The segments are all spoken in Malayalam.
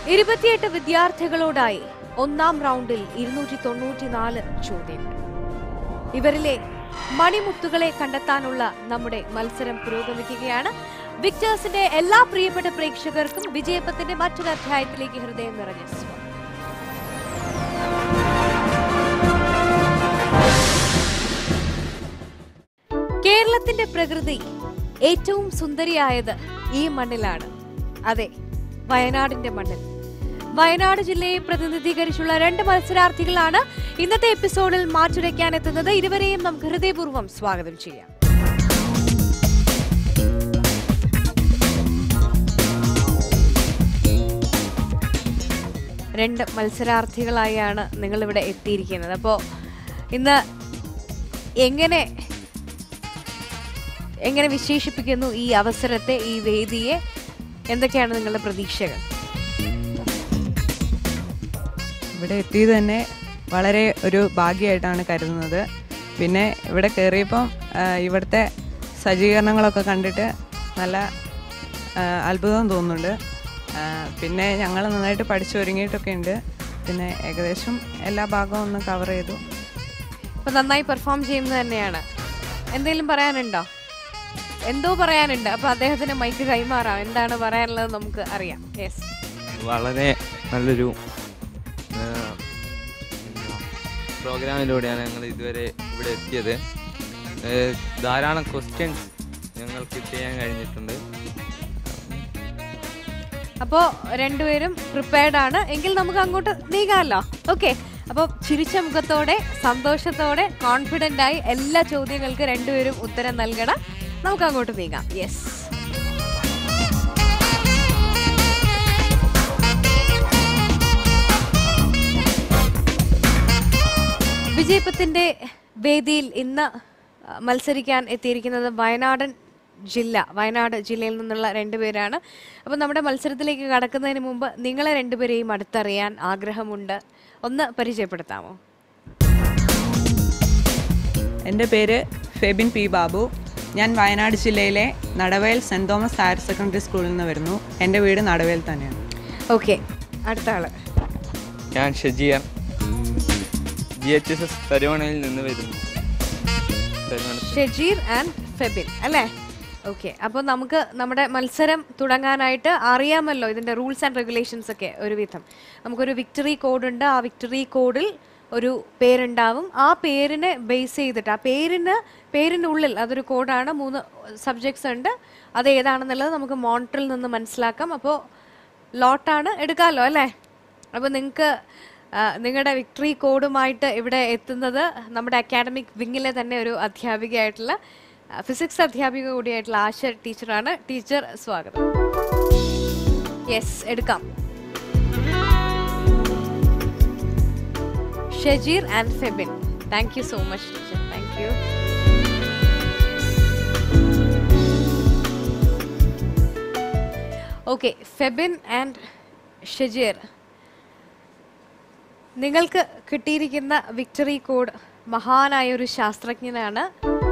ഇരുപത്തിയെട്ട് വിദ്യാർത്ഥികളോടായി ഒന്നാം റൗണ്ടിൽ ഇരുന്നൂറ്റി തൊണ്ണൂറ്റിനാല് ചോദ്യങ്ങൾ ഇവരിലെ മണിമുത്തുകളെ കണ്ടെത്താനുള്ള നമ്മുടെ മത്സരം പുരോഗമിക്കുകയാണ് വിക്ടേഴ്സിന്റെ എല്ലാ പ്രിയപ്പെട്ട പ്രേക്ഷകർക്കും വിജയപ്പത്തിന്റെ മറ്റൊരു അധ്യായത്തിലേക്ക് ഹൃദയം നിറഞ്ഞ സ്വാഗതം കേരളത്തിന്റെ പ്രകൃതി ഏറ്റവും സുന്ദരിയായത് ഈ മണ്ണിലാണ് അതെ വയനാടിന്റെ മണ്ണിൽ വയനാട് ജില്ലയെ പ്രതിനിധീകരിച്ചുള്ള രണ്ട് മത്സരാർത്ഥികളാണ് ഇന്നത്തെ എപ്പിസോഡിൽ മാറ്റുരയ്ക്കാൻ എത്തുന്നത് ഇരുവരെയും നമുക്ക് ഹൃദയപൂർവ്വം സ്വാഗതം ചെയ്യാം രണ്ട് മത്സരാർത്ഥികളായാണ് നിങ്ങളിവിടെ എത്തിയിരിക്കുന്നത് അപ്പോൾ ഇന്ന് എങ്ങനെ എങ്ങനെ വിശേഷിപ്പിക്കുന്നു ഈ അവസരത്തെ ഈ വേദിയെ എന്തൊക്കെയാണ് നിങ്ങളുടെ പ്രതീക്ഷകൾ ഇവിടെ എത്തിയത് തന്നെ വളരെ ഒരു ഭാഗ്യമായിട്ടാണ് കരുതുന്നത് പിന്നെ ഇവിടെ കയറിയപ്പം ആ, ഇവിടുത്തെ സജ്ജീകരണങ്ങളൊക്കെ കണ്ടിട്ട് നല്ല ആ, അത്ഭുതം തോന്നുന്നുണ്ട് ആ, പിന്നെ ഞങ്ങൾ നന്നായിട്ട് പഠിച്ചൊരുങ്ങിയിട്ടൊക്കെ ഉണ്ട് പിന്നെ ഏകദേശം എല്ലാ ഭാഗവും ഒന്ന് കവർ ചെയ്തു അപ്പൊ നന്നായി പെർഫോം ചെയ്യുന്നത് തന്നെയാണ് എന്തെങ്കിലും പറയാനുണ്ടോ എന്തോ പറയാനുണ്ട് അപ്പൊ അദ്ദേഹത്തിന് മൈക്ക് കൈമാറാം എന്താണ് പറയാനുള്ളത് നമുക്ക് അറിയാം യെസ് വളരെ നല്ലൊരു ആ, പ്രോഗ്രാമിലൂടെയാണ് ഞങ്ങൾ ഇതുവരെ ഇവിടെ എത്തിയത് ഏ, ധാരാളം ക്വസ്റ്റ്യൻസ് ഞങ്ങൾക്ക് ചെയ്യാൻ കഴിഞ്ഞിട്ടുണ്ട് അപ്പോൾ രണ്ടുപേരും പ്രിപ്പയർഡ് ആണ് എങ്കിൽ നമുക്ക് അങ്ങോട്ട് നീങ്ങാമല്ലോ ഓക്കെ അപ്പോൾ ചിരിച്ച മുഖത്തോടെ സന്തോഷത്തോടെ കോൺഫിഡൻ്റ് ആയി എല്ലാ ചോദ്യങ്ങൾക്ക് രണ്ടുപേരും ഉത്തരം നൽകണം നമുക്ക് അങ്ങോട്ട് നീങ്ങാം യെസ് വിജയപ്പത്തിന്റെ വേദിയിൽ ഇന്ന് ആ, മത്സരിക്കാൻ എത്തിയിരിക്കുന്നത് വയനാടൻ ജില്ല വയനാട് ജില്ലയിൽ നിന്നുള്ള രണ്ടുപേരാണ് അപ്പോൾ നമ്മുടെ മത്സരത്തിലേക്ക് കടക്കുന്നതിന് മുമ്പ് നിങ്ങളെ രണ്ടുപേരെയും അടുത്തറിയാൻ ആഗ്രഹമുണ്ട് ഒന്ന് പരിചയപ്പെടുത്താമോ എൻ്റെ പേര് ഫെബിൻ പി ബാബു ഞാൻ വയനാട് ജില്ലയിലെ Nadavayal saint Thomas higher secondary സ്കൂളിൽ നിന്ന് വരുന്നു എൻ്റെ വീട് നടവേൽ തന്നെയാണ് ഓക്കെ അടുത്ത ആള് ഞാൻ Shajeer G H S S തരുവണയിൽ നിന്ന് വരുന്നു തരുവണ- ഷെജീർ ആൻഡ് ഫെബിൻ അല്ലേ ഓക്കെ അപ്പോൾ നമുക്ക് നമ്മുടെ മത്സരം തുടങ്ങാനായിട്ട് അറിയാമല്ലോ ഇതിൻ്റെ റൂൾസ് ആൻഡ് റെഗുലേഷൻസ് ഒക്കെ ഒരുവിധം നമുക്കൊരു വിക്ടറി കോഡ് ഉണ്ട് ആ വിക്ടറി കോഡിൽ ഒരു പേരുണ്ടാവും ആ പേരിനെ ബേസ് ചെയ്തിട്ട് ആ പേരിന് പേരിൻ്റെ ഉള്ളിൽ അതൊരു കോഡാണ് മൂന്ന് സബ്ജക്ട്സ് ഉണ്ട് അത് ഏതാണെന്നുള്ളത് നമുക്ക് മോണിറ്ററിൽ നിന്ന് മനസ്സിലാക്കാം അപ്പോൾ ലോട്ടാണ് എടുക്കാമല്ലോ അല്ലേ അപ്പോൾ നിങ്ങൾക്ക് നിങ്ങളുടെ വിക്ടറി കോഡുമായിട്ട് ഇവിടെ എത്തുന്നത് നമ്മുടെ അക്കാഡമിക് വിങ്ങിലെ തന്നെ ഒരു അധ്യാപികയായിട്ടുള്ള ഫിസിക്സ് അധ്യാപിക കൂടിയായിട്ടുള്ള ആശ ടീച്ചറാണ് ടീച്ചർ സ്വാഗതം യെസ് എടുക്കാം Shajeer and Febin thank you so much teacher thank you okay Febin and Shajeer നിങ്ങൾക്ക് കിട്ടിയിരിക്കുന്ന വിക്ടറി കോഡ് മഹാനായ ഒരു ശാസ്ത്രജ്ഞനാണ്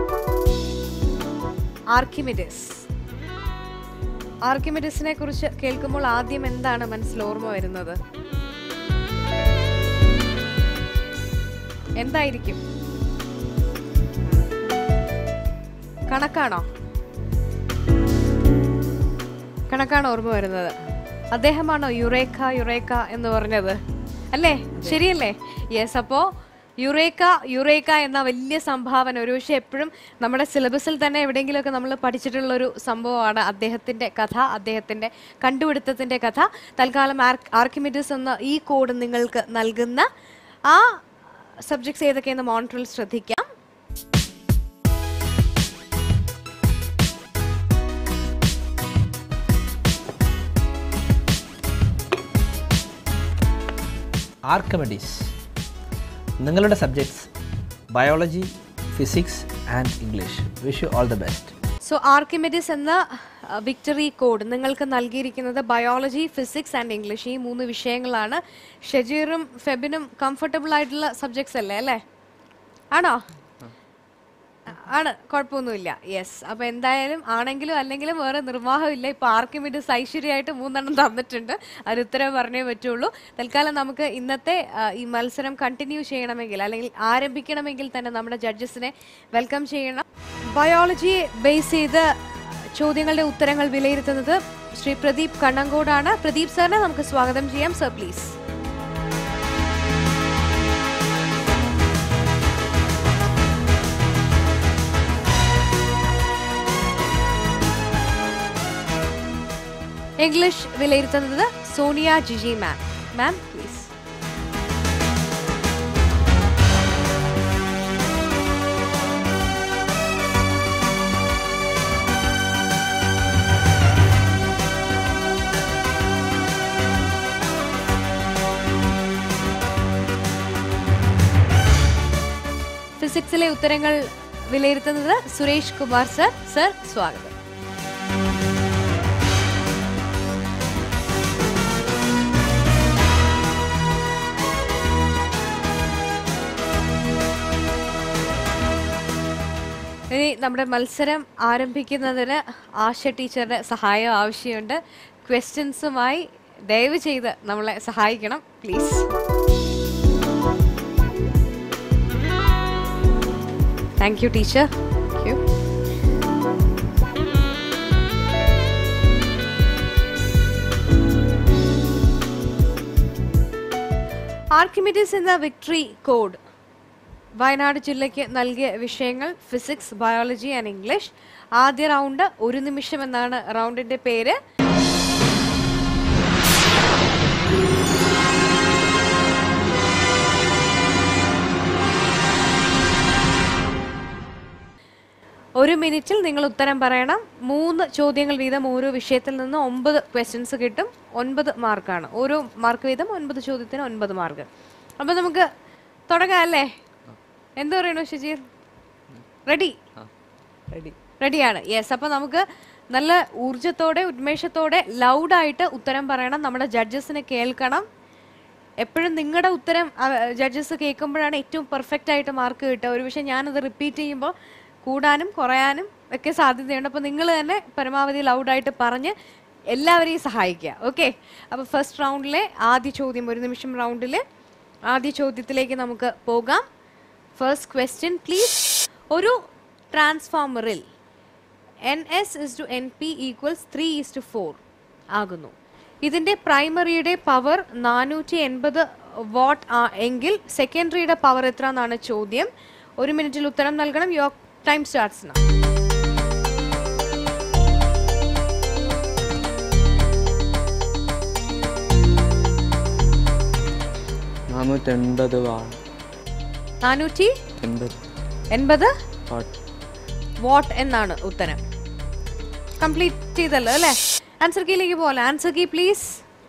ആർക്കിമിഡിസ് ആർക്കിമിഡിസിനെ കുറിച്ച് കേൾക്കുമ്പോൾ ആദ്യം എന്താണ് മനസ്സിൽ ഓർമ്മ വരുന്നത് എന്തായിരിക്കും കണക്കാണോ കണക്കാണ് ഓർമ്മ വരുന്നത് അദ്ദേഹമാണോ യുറേക്ക യുറേക്ക എന്ന് പറഞ്ഞത് അല്ലേ ശരിയല്ലേ യെസ് അപ്പോ യുറേക്ക യുറേക്ക എന്ന വലിയ സംഭാവന ഒരുപക്ഷെ എപ്പോഴും നമ്മുടെ സിലബസിൽ തന്നെ എവിടെയെങ്കിലുമൊക്കെ നമ്മൾ പഠിച്ചിട്ടുള്ള ഒരു സംഭവമാണ് അദ്ദേഹത്തിന്റെ കഥ അദ്ദേഹത്തിന്റെ കണ്ടുപിടുത്തത്തിന്റെ കഥ തൽക്കാലം ആർക്ക് ആർക്കിമിഡിസ് എന്ന ഈ കോഡ് നിങ്ങൾക്ക് നൽകുന്ന ആ സബ്ജക്ട്സ് ഏതൊക്കെയെന്ന് മോണിറ്ററിൽ ശ്രദ്ധിക്കാം ആർക്കമെഡീസ് നിങ്ങളുടെ subjects biology physics and English wish you all the best so Archimedes എന്ന വിക്ടറി കോഡ് നിങ്ങൾക്ക് നൽകിയിരിക്കുന്നത് ബയോളജി ഫിസിക്സ് ആൻഡ് ഇംഗ്ലീഷ് ഈ മൂന്ന് വിഷയങ്ങളാണ് ഷജീറും ഫെബിനും കംഫർട്ടബിൾ ആയിട്ടുള്ള സബ്ജക്ട്സ് അല്ലേ അല്ലേ ആണോ ആണ് കുഴപ്പമൊന്നുമില്ല യെസ് അപ്പൊ എന്തായാലും ആണെങ്കിലും അല്ലെങ്കിലും വേറെ നിർവാഹമില്ല ഇപ്പൊ ആർക്കിമിഡിസ് ഐശ്വര്യമായിട്ട് മൂന്നെണ്ണം തന്നിട്ടുണ്ട് അത് ഉത്തരം പറഞ്ഞേ പറ്റുള്ളൂ തൽക്കാലം നമുക്ക് ഇന്നത്തെ ആ, ഈ മത്സരം കണ്ടിന്യൂ ചെയ്യണമെങ്കിൽ അല്ലെങ്കിൽ ആരംഭിക്കണമെങ്കിൽ തന്നെ നമ്മുടെ ജഡ്ജസിനെ വെൽക്കം ചെയ്യണം ബയോളജി ബേസ് ചെയ്ത് ചോദ്യങ്ങളുടെ ഉത്തരങ്ങൾ വിലയിരുത്തുന്നത് ശ്രീ പ്രദീപ് കണ്ണങ്കോടാണ് പ്രദീപ് സാറിനെ നമുക്ക് സ്വാഗതം ചെയ്യാം സർ പ്ലീസ് ഇംഗ്ലീഷ് വിലയിരുത്തുന്നത് Sonia Jiji ma'am ma'am please ഫിസിക്സിലെ ഉത്തരങ്ങൾ വിലയിരുത്തുന്നത് സുരേഷ് കുമാർ സർ സർ സ്വാഗതം ഇനി നമ്മുടെ മത്സരം ആരംഭിക്കുന്നതിന് ആശ ടീച്ചറുടെ സഹായം ആവശ്യമുണ്ട് ക്വസ്റ്റ്യൻസുമായി ദയവ് ചെയ്ത് നമ്മളെ സഹായിക്കണം please thank you teacher thank you Archimedes എന്ന വിക്ടറി കോഡ് വയനാട് ജില്ലയ്ക്ക് നൽകിയ വിഷയങ്ങൾ ഫിസിക്സ് ബയോളജി ആൻഡ് ഇംഗ്ലീഷ് ആദ്യ റൗണ്ട് ഒരു നിമിഷം എന്നാണ് റൗണ്ടിന്റെ പേര് ഒരു മിനിറ്റിൽ നിങ്ങൾ ഉത്തരം പറയണം മൂന്ന് ചോദ്യങ്ങൾ വീതം ഓരോ വിഷയത്തിൽ നിന്ന് ഒമ്പത് ക്വസ്റ്റ്യൻസ് കിട്ടും ഒൻപത് മാർക്കാണ് ഓരോ മാർക്ക് വീതം ഒൻപത് ചോദ്യത്തിന് ഒൻപത് മാർക്ക് അപ്പൊ നമുക്ക് തുടങ്ങാം അല്ലേ എന്ത് പറയണു ഷജീർ റെഡി റെഡി റെഡിയാണ് യെസ് അപ്പൊ നമുക്ക് നല്ല ഊർജത്തോടെ ഉന്മേഷത്തോടെ ലൗഡായിട്ട് ഉത്തരം പറയണം നമ്മുടെ ജഡ്ജസിനെ കേൾക്കണം എപ്പോഴും നിങ്ങളുടെ ഉത്തരം ജഡ്ജസ് കേൾക്കുമ്പോഴാണ് ഏറ്റവും പെർഫെക്റ്റ് ആയിട്ട് മാർക്ക് കിട്ടുക ഒരു പക്ഷേ ഞാനത് റിപ്പീറ്റ് ചെയ്യുമ്പോൾ കൂടാനും കുറയാനും ഒക്കെ സാധ്യതയുണ്ട് അപ്പോൾ നിങ്ങൾ തന്നെ പരമാവധി ലൗഡായിട്ട് പറഞ്ഞ് എല്ലാവരെയും സഹായിക്കുക ഓക്കെ അപ്പോൾ ഫസ്റ്റ് റൗണ്ടിലെ ആദ്യ ചോദ്യം ഒരു നിമിഷം റൗണ്ടിൽ ആദ്യ ചോദ്യത്തിലേക്ക് നമുക്ക് പോകാം ഫസ്റ്റ് ക്വസ്റ്റ്യൻ പ്ലീസ് ഒരു ട്രാൻസ്ഫോമറിൽ N S is to N P equals three is to four ആകുന്നു ഇതിന്റെ പ്രൈമറിയുടെ പവർ നാനൂറ്റി എൺപത് വാട്ട് എങ്കിൽ സെക്കൻഡറിയുടെ പവർ എത്ര എന്നാണ് ചോദ്യം ഒരു മിനിറ്റിൽ ഉത്തരം നൽകണം യുവർ ടൈം സ്റ്റാർട്ട്സ് now നാനൂറ്റെൺപത് വാട്ട് നാനൂറ്റി എൺപത് എൺപത് വാട്ട് വാട്ട് എന്നാണ് ഉത്തരം കംപ്ലീറ്റ് ചെയ്തല്ലോ അല്ലേ ആൻസർ കീയിലേക്ക് പോലെ ആൻസർ കീ പ്ലീസ്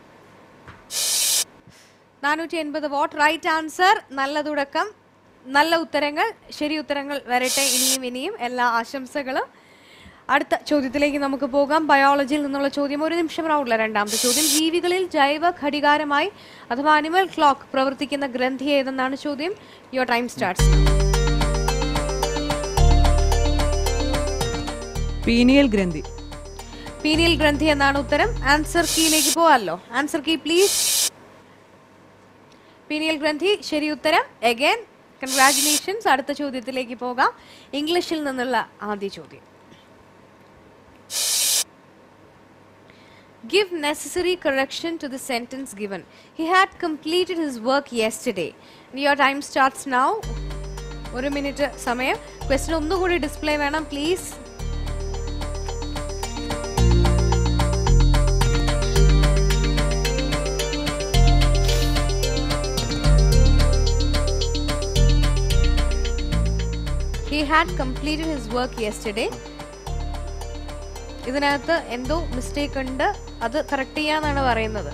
നാനൂറ്റി എൺപത് വാട്ട് റൈറ്റ് ആൻസർ നല്ല തുടക്കം നല്ല ഉത്തരങ്ങൾ ശരി ഉത്തരങ്ങൾ വരട്ടെ ഇനിയും ഇനിയും എല്ലാ ആശംസകളും അടുത്ത ചോദ്യത്തിലേക്ക് നമുക്ക് പോകാം ബയോളജിയിൽ നിന്നുള്ള ചോദ്യം ഒരു നിമിഷം റൗണ്ടിലെ രണ്ടാമത്തെ ചോദ്യം ജീവികളിൽ ജൈവ ഘടികാരമായി അഥവാ അനിമൽ ക്ലോക്ക് പ്രവർത്തിക്കുന്ന ഗ്രന്ഥി ഏതെന്നാണ് ചോദ്യം യുവർ ടൈം സ്റ്റാർട്ട്സ് പീനിയൽ ഗ്രന്ഥി പീനിയൽ ഗ്രന്ഥി എന്നാണ് ഉത്തരം ആൻസർ കീയിലേക്ക് പോവാമല്ലോ ആൻസർ കീ പ്ലീസ് പീനിയൽ ഗ്രന്ഥി ശരി ഉത്തരം എഗൈൻ കൺഗ്രാറ്റുലേഷൻസ് അടുത്ത ചോദ്യത്തിലേക്ക് പോകാം ഇംഗ്ലീഷിൽ നിന്നുള്ള ആദ്യ ചോദ്യം Give necessary correction to the sentence given. He had completed his work yesterday. Your time starts now. ഒരു മിനിറ്റ് സമയം ക്വസ്റ്റ്യൻ ഒന്നുകൂടി ഡിസ്പ്ലേ വേണം please he had completed his work yesterday ഇതിനകത്ത് എന്തോ മിസ്റ്റേക്ക് ഉണ്ട് അത് കറക്റ്റ് ചെയ്യാന്നാണ് പറയുന്നത്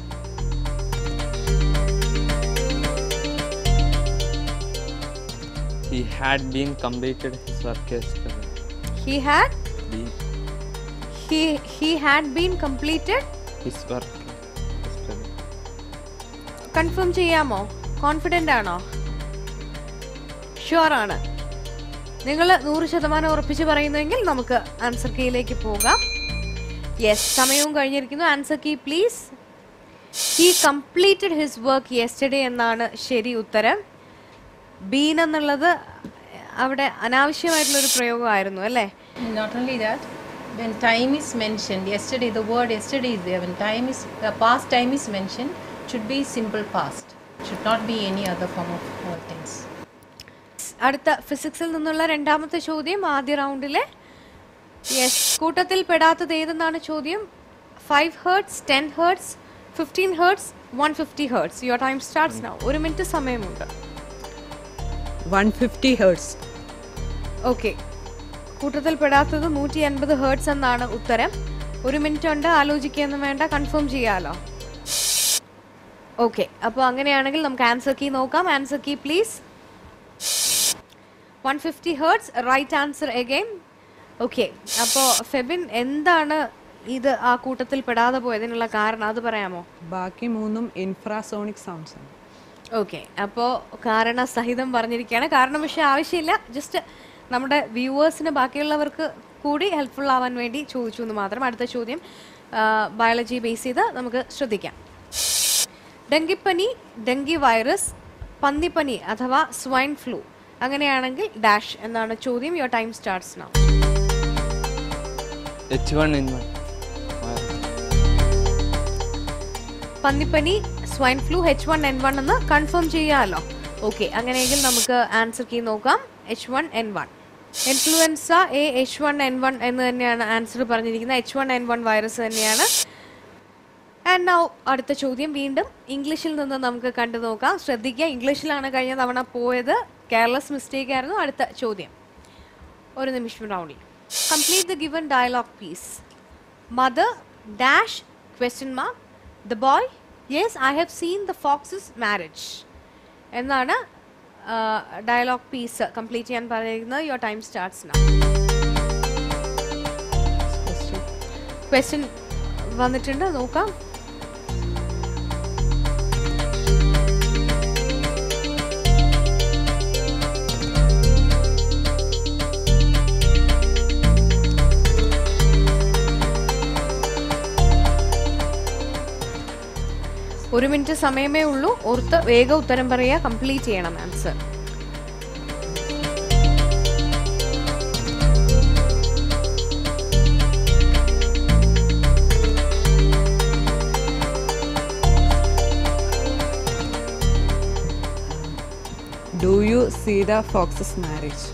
He had been completed his work yesterday. He had Been he he had been completed his work yesterday. Confirm ചെയ്യാമോ കോൺഫിഡൻ്റ് ആണോ ഷുവർ ആണ് നിങ്ങൾ നൂറ് ശതമാനം ഉറപ്പിച്ച് പറയുന്നുവെങ്കിൽ നമുക്ക് ആൻസർ കീയിലേക്ക് പോകാം യെസ് സമയവും കഴിഞ്ഞിരിക്കുന്നു answer key please he completed his work yesterday എന്നാണ് ശരി ഉത്തരം ബീൻ എന്നുള്ളത് അവിടെ അനാവശ്യമായിട്ടുള്ളൊരു പ്രയോഗമായിരുന്നു അല്ലേ Not only that, when time is mentioned, yesterday, the word yesterday is there. When time is, uh, past time is mentioned, should be simple past. Should not be any other form of uh, tense. അടുത്ത ഫിസിക്സിൽ നിന്നുള്ള രണ്ടാമത്തെ ചോദ്യം ആദ്യ റൗണ്ടിലെ യെസ് കൂട്ടത്തിൽ പെടാത്തത് ഏതെന്നാണ് ചോദ്യം five hertz ten hertz fifteen hertz one fifty hertz your time starts now ഒരു മിനിറ്റ് സമയമുണ്ട് വൺ ഫിഫ്റ്റി ഹേർട്സ് ഓക്കെ കൂട്ടത്തിൽ പെടാത്തത് നൂറ്റി എൺപത് ഹേർട്സ് എന്നാണ് ഉത്തരം ഒരു മിനിറ്റ് ഉണ്ട് ആലോചിക്കുകയൊന്നും വേണ്ട കൺഫേം ചെയ്യാലോ ഓക്കെ അപ്പോൾ അങ്ങനെയാണെങ്കിൽ നമുക്ക് ആൻസർ കീ നോക്കാം answer key please one fifty hertz right answer again okay അപ്പോൾ ഫെബിൻ എന്താണ് ഇത് ആ കൂട്ടത്തിൽ പെടാതെ പോയതിനുള്ള കാരണം അത് പറയാമോ ബാക്കി മൂന്നും ഇൻഫ്രാസോണിക് സൗണ്ട്സ് ആണ് ഓക്കെ അപ്പോൾ കാരണസഹിതം പറഞ്ഞിരിക്കുകയാണ് കാരണം പക്ഷേ ആവശ്യമില്ല ജസ്റ്റ് നമ്മുടെ വ്യൂവേഴ്സിന് ബാക്കിയുള്ളവർക്ക് കൂടി ഹെൽപ്ഫുൾ ആവാൻ വേണ്ടി ചോദിച്ചു എന്ന് മാത്രം അടുത്ത ചോദ്യം ബയോളജി ബേസ് ചെയ്ത് നമുക്ക് ശ്രദ്ധിക്കാം ഡെങ്കിപ്പനി ഡെങ്കി വൈറസ് പന്നിപ്പനി അഥവാ സ്വൈൻ ഫ്ലൂ അങ്ങനെയാണെങ്കിൽ ഡാഷ് എന്നാണ് ചോദ്യം your time starts now H one N one പന്നിപ്പനി swine flu H one N one എന്ന് കൺഫേം ചെയ്യാമല്ലോ ഓക്കെ അങ്ങനെയെങ്കിൽ നമുക്ക് ആൻസർ കീ നോക്കാം H one N one influenza A H one N one എന്ന് തന്നെയാണ് ആൻസർ പറഞ്ഞിരിക്കുന്നത് H one N one virus തന്നെയാണ് ആൻഡ് നൗ അടുത്ത ചോദ്യം വീണ്ടും ഇംഗ്ലീഷിൽ നിന്ന് നമുക്ക് കണ്ടു നോക്കാം ശ്രദ്ധിക്കുക ഇംഗ്ലീഷിലാണ് കഴിഞ്ഞ തവണ പോയത് കെയർലെസ് മിസ്റ്റേക്ക് ആയിരുന്നു അടുത്ത ചോദ്യം ഒരു നിമിഷം റൗണ്ടിൽ complete the given dialogue piece mother dash question mark the boy yes I have seen the foxes marriage എന്നാണ് ഡയലോഗ് പീസ് കംപ്ലീറ്റ് ചെയ്യാൻ പറയുന്നത് your time starts now question വന്നിട്ടുണ്ട് നോക്കാം ഒരു മിനിറ്റ് സമയമേ ഉള്ളൂ ഓർത്ത് വേഗം ഉത്തരം പറയുക കംപ്ലീറ്റ് ചെയ്യണം answer do you see the foxes marriage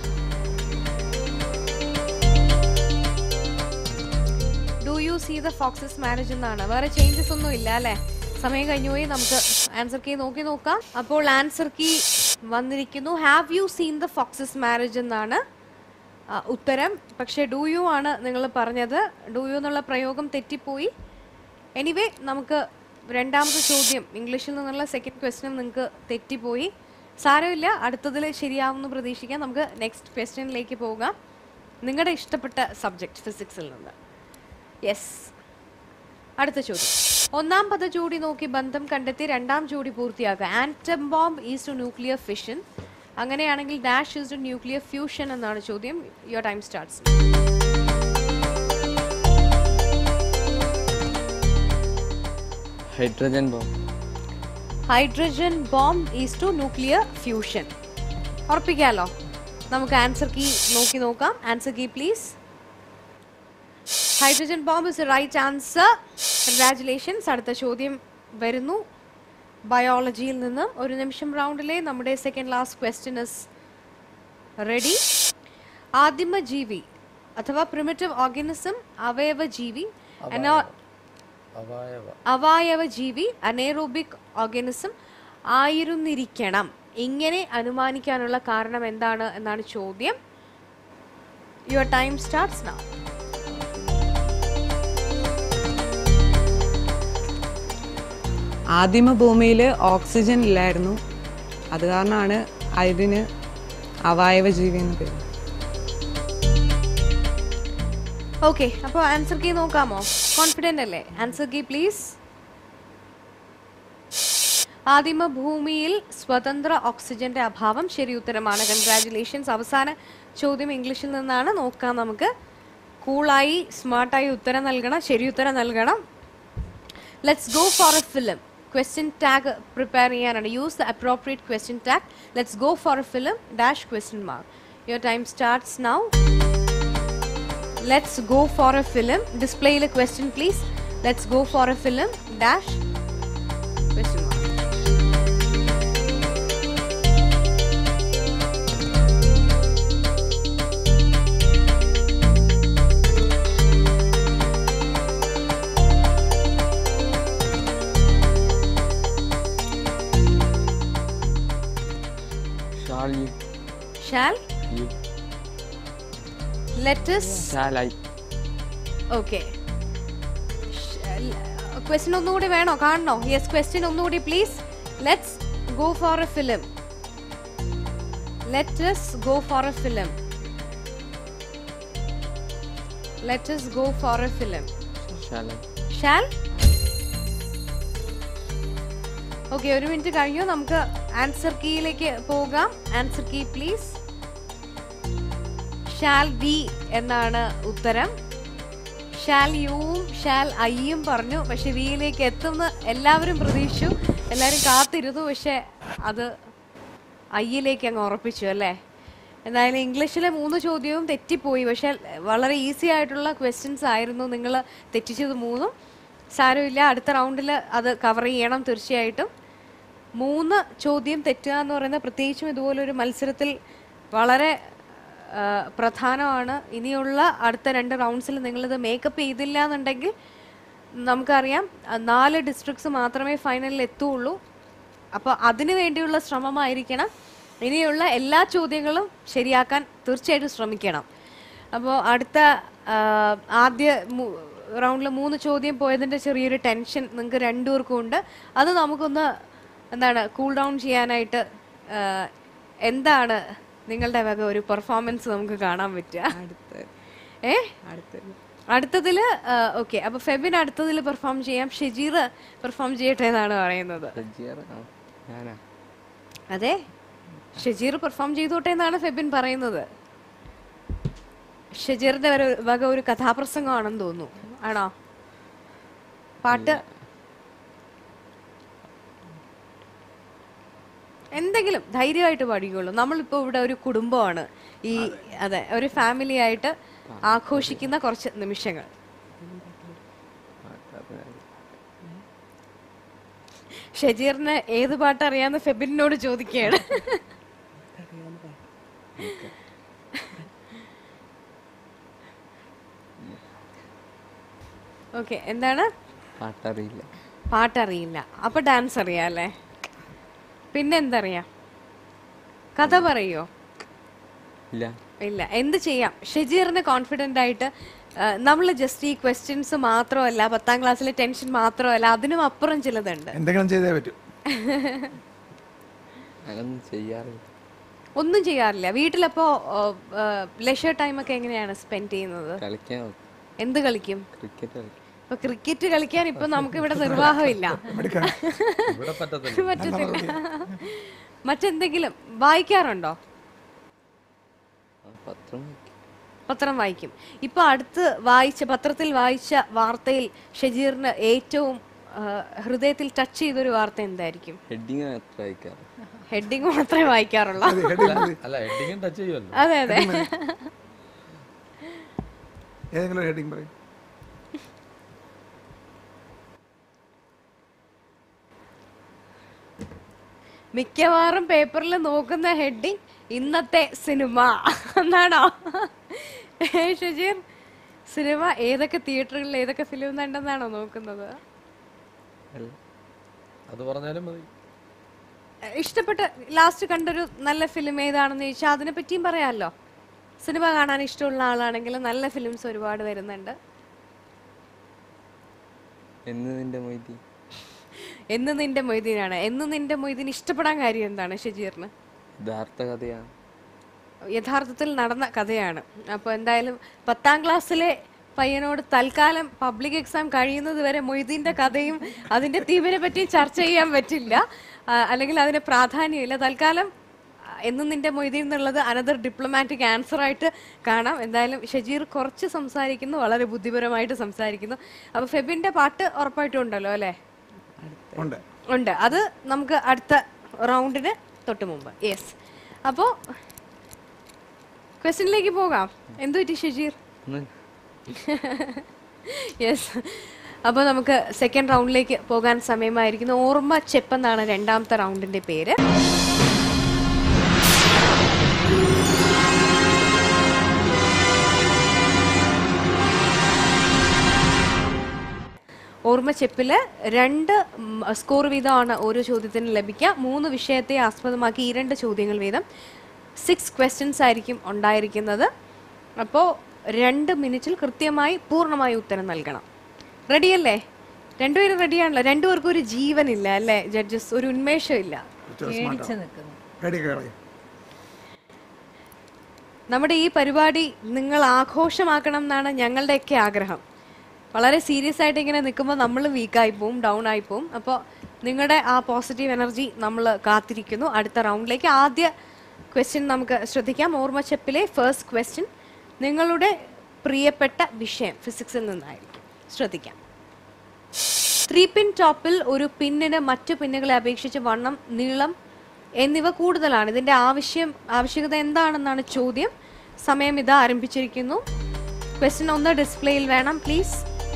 do you see the foxes marriage എന്നാണ് വേറെ ചേഞ്ചസ് ഒന്നും ഇല്ല അല്ലേ സമയം കഴിഞ്ഞു പോയി നമുക്ക് ആൻസർ കീ നോക്കി നോക്കാം അപ്പോൾ ആൻസർ കീ വന്നിരിക്കുന്നു have you seen the foxes marriage എന്നാണ് ആ, ഉത്തരം പക്ഷേ ഡു യു ആണ് നിങ്ങൾ പറഞ്ഞത് ഡു യു എന്നുള്ള പ്രയോഗം തെറ്റിപ്പോയി എനിവേ നമുക്ക് രണ്ടാമത്തെ ചോദ്യം ഇംഗ്ലീഷിൽ നിന്നുള്ള സെക്കൻഡ് ക്വസ്റ്റ്യൻ നിങ്ങൾക്ക് തെറ്റിപ്പോയി സാരമില്ല അടുത്തതിൽ ശരിയാവുമെന്ന് പ്രതീക്ഷിക്കാം നമുക്ക് നെക്സ്റ്റ് ക്വസ്റ്റ്യനിലേക്ക് പോകാം നിങ്ങളുടെ ഇഷ്ടപ്പെട്ട സബ്ജക്റ്റ് ഫിസിക്സിൽ നിന്ന് യെസ് അടുത്ത ചോദ്യം ഒന്നാം പദ ജോഡി നോക്കി ബന്ധം കണ്ടെത്തി രണ്ടാം ജോഡി പൂർത്തിയാക്കുക atom bomb is to nuclear fission അങ്ങനെയാണെങ്കിൽ dash is to nuclear fusion എന്നാണ് ചോദ്യം your time starts hydrogen bomb hydrogen bomb is to nuclear fusion ഉറപ്പിക്കാലോ നമുക്ക് ആൻസർ കീ നോക്കി നോക്കാം answer key please hydrogen bomb is right answer congratulations അടുത്ത ചോദ്യം വരുന്നു ബയോളജിയിൽ നിന്ന് ഒരു നിമിഷം റൗണ്ടിലെ നമ്മുടെ second last question is ready ആദിമ ജീവി അഥവാ പ്രിമിറ്റീവ് ഓർഗാനിസം അവയവ ജീവി അനോ അവയവ ജീവി അനേറോബിക് ഓർഗാനിസം ആയിരുന്നിരിക്കണം ഇങ്ങനെ അനുമാനിക്കാനുള്ള കാരണം എന്താണ് എന്നാണ് ചോദ്യം യുവർ ടൈം സ്റ്റാർട്ട്സ് നൗ ആദിമ ഭൂമിയിൽ ഓക്സിജൻ ഇല്ലായിരുന്നു അത് കാരണമാണ് അതിന് അവയവ ജീവി എന്ന് പേര് ഓക്കെ അപ്പോൾ ആൻസർ കീ നോക്കാമോ കോൺഫിഡൻ്റ് അല്ലേ ആൻസർ കീ പ്ലീസ് ആദിമ ഭൂമിയിൽ സ്വതന്ത്ര ഓക്സിജന്റെ അഭാവം ശരി ഉത്തരമാണ് കൺഗ്രാറ്റുലേഷൻസ് അവസാന ചോദ്യം ഇംഗ്ലീഷിൽ നിന്നാണ് നോക്കാം നമുക്ക് കൂളായി സ്മാർട്ടായി ഉത്തരം നൽകണം ശരി ഉത്തരം നൽകണം let's go for a film question tag prepare ചെയ്യാനാണ് use the appropriate question tag let's go for a film dash question mark your time starts now let's go for a film ഡിസ്പ്ലേയിൽ question please let's go for a film dash question mark Shall you? Shall You? Let's Shall I? Okay question ഒന്നുകൂടി വേണോ കാണണോ യെസ് ക്വസ്റ്റ്യൻ ഒന്നുകൂടി please let's go for a film let's go for a film let's go for a film Shall I? Shall okay ഒരു മിനിറ്റ് കഴിഞ്ഞു നമുക്ക് ആൻസർ കീയിലേക്ക് പോകാം answer key please shall we എന്നാണ് ഉത്തരം ഷാൽ യുവും ഷാൽ ഐയും പറഞ്ഞു പക്ഷെ വിയിലേക്ക് എത്തുന്ന എല്ലാവരും പ്രതീക്ഷിച്ചു എല്ലാവരും കാത്തിരുന്നു പക്ഷെ അത് ഐയിലേക്ക് അങ്ങ് ഉറപ്പിച്ചു അല്ലേ എന്തായാലും ഇംഗ്ലീഷിലെ മൂന്ന് ചോദ്യവും തെറ്റിപ്പോയി പക്ഷെ വളരെ ഈസി ആയിട്ടുള്ള ക്വസ്റ്റ്യൻസ് ആയിരുന്നു നിങ്ങൾ തെറ്റിച്ചത് മൂന്നും സാരമില്ല അടുത്ത റൗണ്ടിൽ അത് കവർ ചെയ്യണം തീർച്ചയായിട്ടും മൂന്ന് ചോദ്യം തെറ്റുക എന്ന് പറയുന്നത് പ്രത്യേകിച്ചും ഇതുപോലൊരു മത്സരത്തിൽ വളരെ ആ, പ്രധാനമാണ് ഇനിയുള്ള അടുത്ത രണ്ട് റൗണ്ട്സിൽ നിങ്ങളിത് മേക്കപ്പ് ചെയ്തില്ല എന്നുണ്ടെങ്കിൽ നമുക്കറിയാം ആ, നാല് ഡിസ്ട്രിക്ട്സ് മാത്രമേ ഫൈനലിൽ എത്തുള്ളൂ അപ്പോൾ അതിനു വേണ്ടിയുള്ള ശ്രമമായിരിക്കണം ഇനിയുള്ള എല്ലാ ചോദ്യങ്ങളും ശരിയാക്കാൻ തീർച്ചയായിട്ടും ശ്രമിക്കണം അപ്പോൾ അടുത്ത ആ, ആദ്യ റൗണ്ടിൽ മൂന്ന് ചോദ്യം പോയതിൻ്റെ ചെറിയൊരു ടെൻഷൻ നിങ്ങൾക്ക് രണ്ടുപേർക്കും ഉണ്ട് അത് നമുക്കൊന്ന് എന്താണ് കൂൾ ഡൗൺ ചെയ്യാനായിട്ട് ആ, എന്താണ് നിങ്ങളുടെ വക ഒരു പെർഫോമൻസ് നമുക്ക് കാണാൻ പറ്റുക അടുത്ത ഏ അടുത്ത അടുത്തതില് ഓക്കെ അപ്പൊ ഫെബിൻ അടുത്തതിൽ പെർഫോം ചെയ്യാം ഷെജീർ പെർഫോം ചെയ്യട്ടെ എന്നാണ് പറയുന്നത് Shajir? ആ, ഞാനാ അതെ ഷെജീർ പെർഫോം ചെയ്തോട്ടെ എന്നാണ് ഫെബിൻ പറയുന്നത് ഷെജീറിന്റെ ഒരു വക ഒരു കഥാപ്രസംഗമാണെന്ന് തോന്നുന്നു ആണോ പാട്ട് എന്തെങ്കിലും ധൈര്യമായിട്ട് പാടിക്കോളൂ നമ്മളിപ്പോ ഇവിടെ ഒരു കുടുംബമാണ് ഈ അതെ ഒരു ഫാമിലി ആയിട്ട് ആഘോഷിക്കുന്ന കുറച്ച് നിമിഷങ്ങൾ ഷജീറിന് ഏത് പാട്ട് അറിയാന്ന് ഫെബിനോട് ചോദിക്കുകയാണ് ഓക്കെ എന്താണ് പാട്ടറിയില്ല പാട്ടറിയില്ല അപ്പൊ ഡാൻസ് അറിയാം അല്ലേ പിന്നെ എന്തറിയാം കഥ പറയോ ഇല്ല ഇല്ല എന്ത് ചെയ്യാം ഷെജീറിന് കോൺഫിഡൻ്റ് ആയിട്ട് നമ്മൾ ജസ്റ്റ് ഈ ക്വസ്റ്റ്യൻസ് മാത്രമല്ല പത്താം ക്ലാസ്സിലെ ടെൻഷൻ മാത്രമല്ല അതിനും അപ്പുറം ചിലതുണ്ട് എന്തെങ്കിലും ചെയ്തേ പറ്റൂ അങ്ങനൊന്നും ചെയ്യാറില്ല ഒന്നും ചെയ്യാറില്ല വീട്ടിലപ്പോ ലെഷർ ടൈം ഒക്കെ എങ്ങനെയാണ് സ്പെൻഡ് ചെയ്യുന്നത് കളിക്കാൻ നോക്കും എന്ത് കളിക്കും ക്രിക്കറ്റ് കളിക്കും ഇപ്പൊ ക്രിക്കറ്റ് കളിക്കാൻ ഇപ്പൊ നമുക്ക് ഇവിടെ നിർവാഹമില്ല എടുക്കാൻ ഇവിടെ പറ്റത്തില്ല പറ്റത്തില്ല മറ്റെന്തെങ്കിലും വായിക്കാറുണ്ടോ ആ, പത്രം വായിക്കും പത്രം വായിക്കും ഇപ്പൊ അടുത്ത് വായിച്ച പത്രത്തിൽ വായിച്ച വാർത്തയിൽ ഷജീറിന് ഏറ്റവും ആ, ഹൃദയത്തിൽ ടച്ച് ചെയ്തൊരു വാർത്ത എന്തായിരിക്കും ഹെഡിങ് അത്ര വായിക്കാറ് ഹെഡിങ് മാത്രമേ വായിക്കാറുള്ളൂ അല്ല ഹെഡിങ്ങും ടച്ച് ചെയ്യുമല്ലോ അതെ അതെ ഏതെങ്കിലും ഹെഡിങ് പറയും മിക്കവാറും പേപ്പറിൽ നോക്കുന്ന ഹെഡിങ് ഇന്നത്തെ സിനിമ എന്നാണോ ഏ, ഷജീർ സിനിമ ഏതൊക്കെ തിയേറ്ററുകളിൽ ഏതൊക്കെ ഫിലിം ഉണ്ടെന്നാണോ നോക്കുന്നത് അല്ല അത് പറഞ്ഞാലും മതി ഇഷ്ടപ്പെട്ട ലാസ്റ്റ് കണ്ടൊരു നല്ല ഫിലിം ഏതാണെന്ന് ചോദിച്ചാൽ അതിനെ പറ്റിയും പറയാമല്ലോ സിനിമ കാണാൻ ഇഷ്ടമുള്ള ആളാണെങ്കിൽ നല്ല ഫിലിംസ് ഒരുപാട് വരുന്നുണ്ട് എന്ന് നിന്റെ മൊയ്തി എന്ന് നിന്റെ മൊയ്തീനാണ് എന്ന് നിന്റെ മൊയ്തീൻ ഇഷ്ടപ്പെടാൻ കാര്യം എന്താണ് ഷജീറിന് യഥാർത്ഥ കഥയാണ് യഥാർത്ഥത്തിൽ നടന്ന കഥയാണ് അപ്പോൾ എന്തായാലും പത്താം ക്ലാസ്സിലെ പയ്യനോട് തൽക്കാലം പബ്ലിക് എക്സാം കഴിയുന്നത് വരെ മൊയ്തീൻ്റെ കഥയും അതിൻ്റെ തീമിനെ പറ്റി ചർച്ച ചെയ്യാൻ പറ്റില്ല ആ, അല്ലെങ്കിൽ അതിന് പ്രാധാന്യമില്ല തൽക്കാലം ആ, എന്നും നിന്റെ മൊയ്തീൻ എന്നുള്ളത് അനദർ ഡിപ്ലോമാറ്റിക് ആൻസർ ആയിട്ട് കാണാം എന്തായാലും ഷജീർ കുറച്ച് സംസാരിക്കുന്നു വളരെ ബുദ്ധിപരമായിട്ട് സംസാരിക്കുന്നു അപ്പോൾ ഫെബിന്റെ പാട്ട് ഉറപ്പായിട്ടും ഉണ്ടല്ലോ അല്ലേ ഉണ്ട് ഉണ്ട് അത് നമുക്ക് അടുത്ത റൗണ്ടിന് തൊട്ട് മുമ്പ് യെസ് അപ്പോൾ ക്വസ്റ്റ്യനിലേക്ക് പോകാം എന്തു പറ്റി ഷജീർ ഒന്ന് യെസ് അപ്പോൾ നമുക്ക് സെക്കൻഡ് റൗണ്ടിലേക്ക് പോകാൻ സമയമായിരിക്കുന്നു ഓർമ്മ ചെപ്പ് എന്നാണ് രണ്ടാമത്തെ റൗണ്ടിന്റെ പേര് ഓർമ്മ ചെപ്പില് രണ്ട് സ്കോർ വീതമാണ് ഓരോ ചോദ്യത്തിന് ലഭിക്കുക മൂന്ന് വിഷയത്തെ ആസ്പദമാക്കി ഈ രണ്ട് ചോദ്യങ്ങൾ വീതം സിക്സ് ക്വസ്റ്റ്യൻസ് ആയിരിക്കും ഉണ്ടായിരിക്കുന്നത് അപ്പോൾ രണ്ട് മിനിറ്റിൽ കൃത്യമായി പൂർണ്ണമായി ഉത്തരം നൽകണം റെഡിയല്ലേ രണ്ടുപേരും റെഡിയാണല്ലോ രണ്ടുപേർക്കും ഒരു ജീവനില്ല അല്ലേ ജഡ്ജസ് ഒരു ഉന്മേഷം ഇല്ല പേടിച്ച് നിൽക്കുന്നു റെഡി കളയും നമ്മുടെ ഈ പരിപാടി നിങ്ങൾ ആഘോഷമാക്കണം എന്നാണ് ഞങ്ങളുടെയൊക്കെ ആഗ്രഹം വളരെ സീരിയസ് ആയിട്ട് ഇങ്ങനെ നിൽക്കുമ്പോൾ നമ്മൾ വീക്കായി പോവും ഡൗൺ ആയി പോവും അപ്പോൾ നിങ്ങളുടെ ആ പോസിറ്റീവ് എനർജി നമ്മൾ കാത്തിരിക്കുന്നു അടുത്ത റൗണ്ടിലേക്ക് ആദ്യ ക്വസ്റ്റ്യൻ നമുക്ക് ശ്രദ്ധിക്കാം ഓർമ്മ ചെപ്പിലെ ഫസ്റ്റ് ക്വസ്റ്റ്യൻ നിങ്ങളുടെ പ്രിയപ്പെട്ട വിഷയം ഫിസിക്സിൽ നിന്നായിരിക്കും ശ്രദ്ധിക്കാം ത്രീ പിൻ ടോപ്പിൽ ഒരു പിന്നിന് മറ്റു പിന്നുകളെ അപേക്ഷിച്ച് വണ്ണം നീളം എന്നിവ കൂടുതലാണ് ഇതിന്റെ ആവശ്യം ആവശ്യകത എന്താണെന്നാണ് ചോദ്യം സമയം ഇത് ആരംഭിച്ചിരിക്കുന്നു ക്വസ്റ്റ്യൻ ഒന്ന് ഡിസ്പ്ലേയിൽ വേണം പ്ലീസ്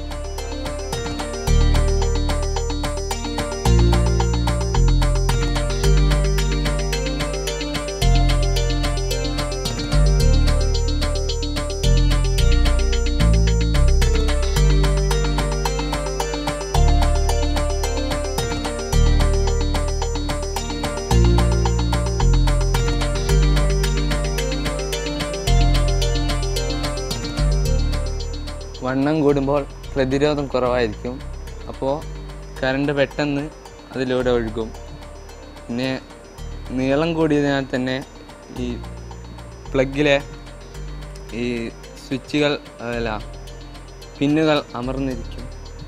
വണ്ണം കൂടുമ്പോൾ പ്രതിരോധം കുറവായിരിക്കും അപ്പോൾ കറണ്ട് പെട്ടെന്ന് അതിലൂടെ ഒഴുകും പിന്നെ നീളം കൂടിയതിനാൽ തന്നെ ഈ പ്ലഗിലെ ഈ സ്വിച്ചുകൾ അതല്ല പിന്നുകൾ അമർന്നിരിക്കും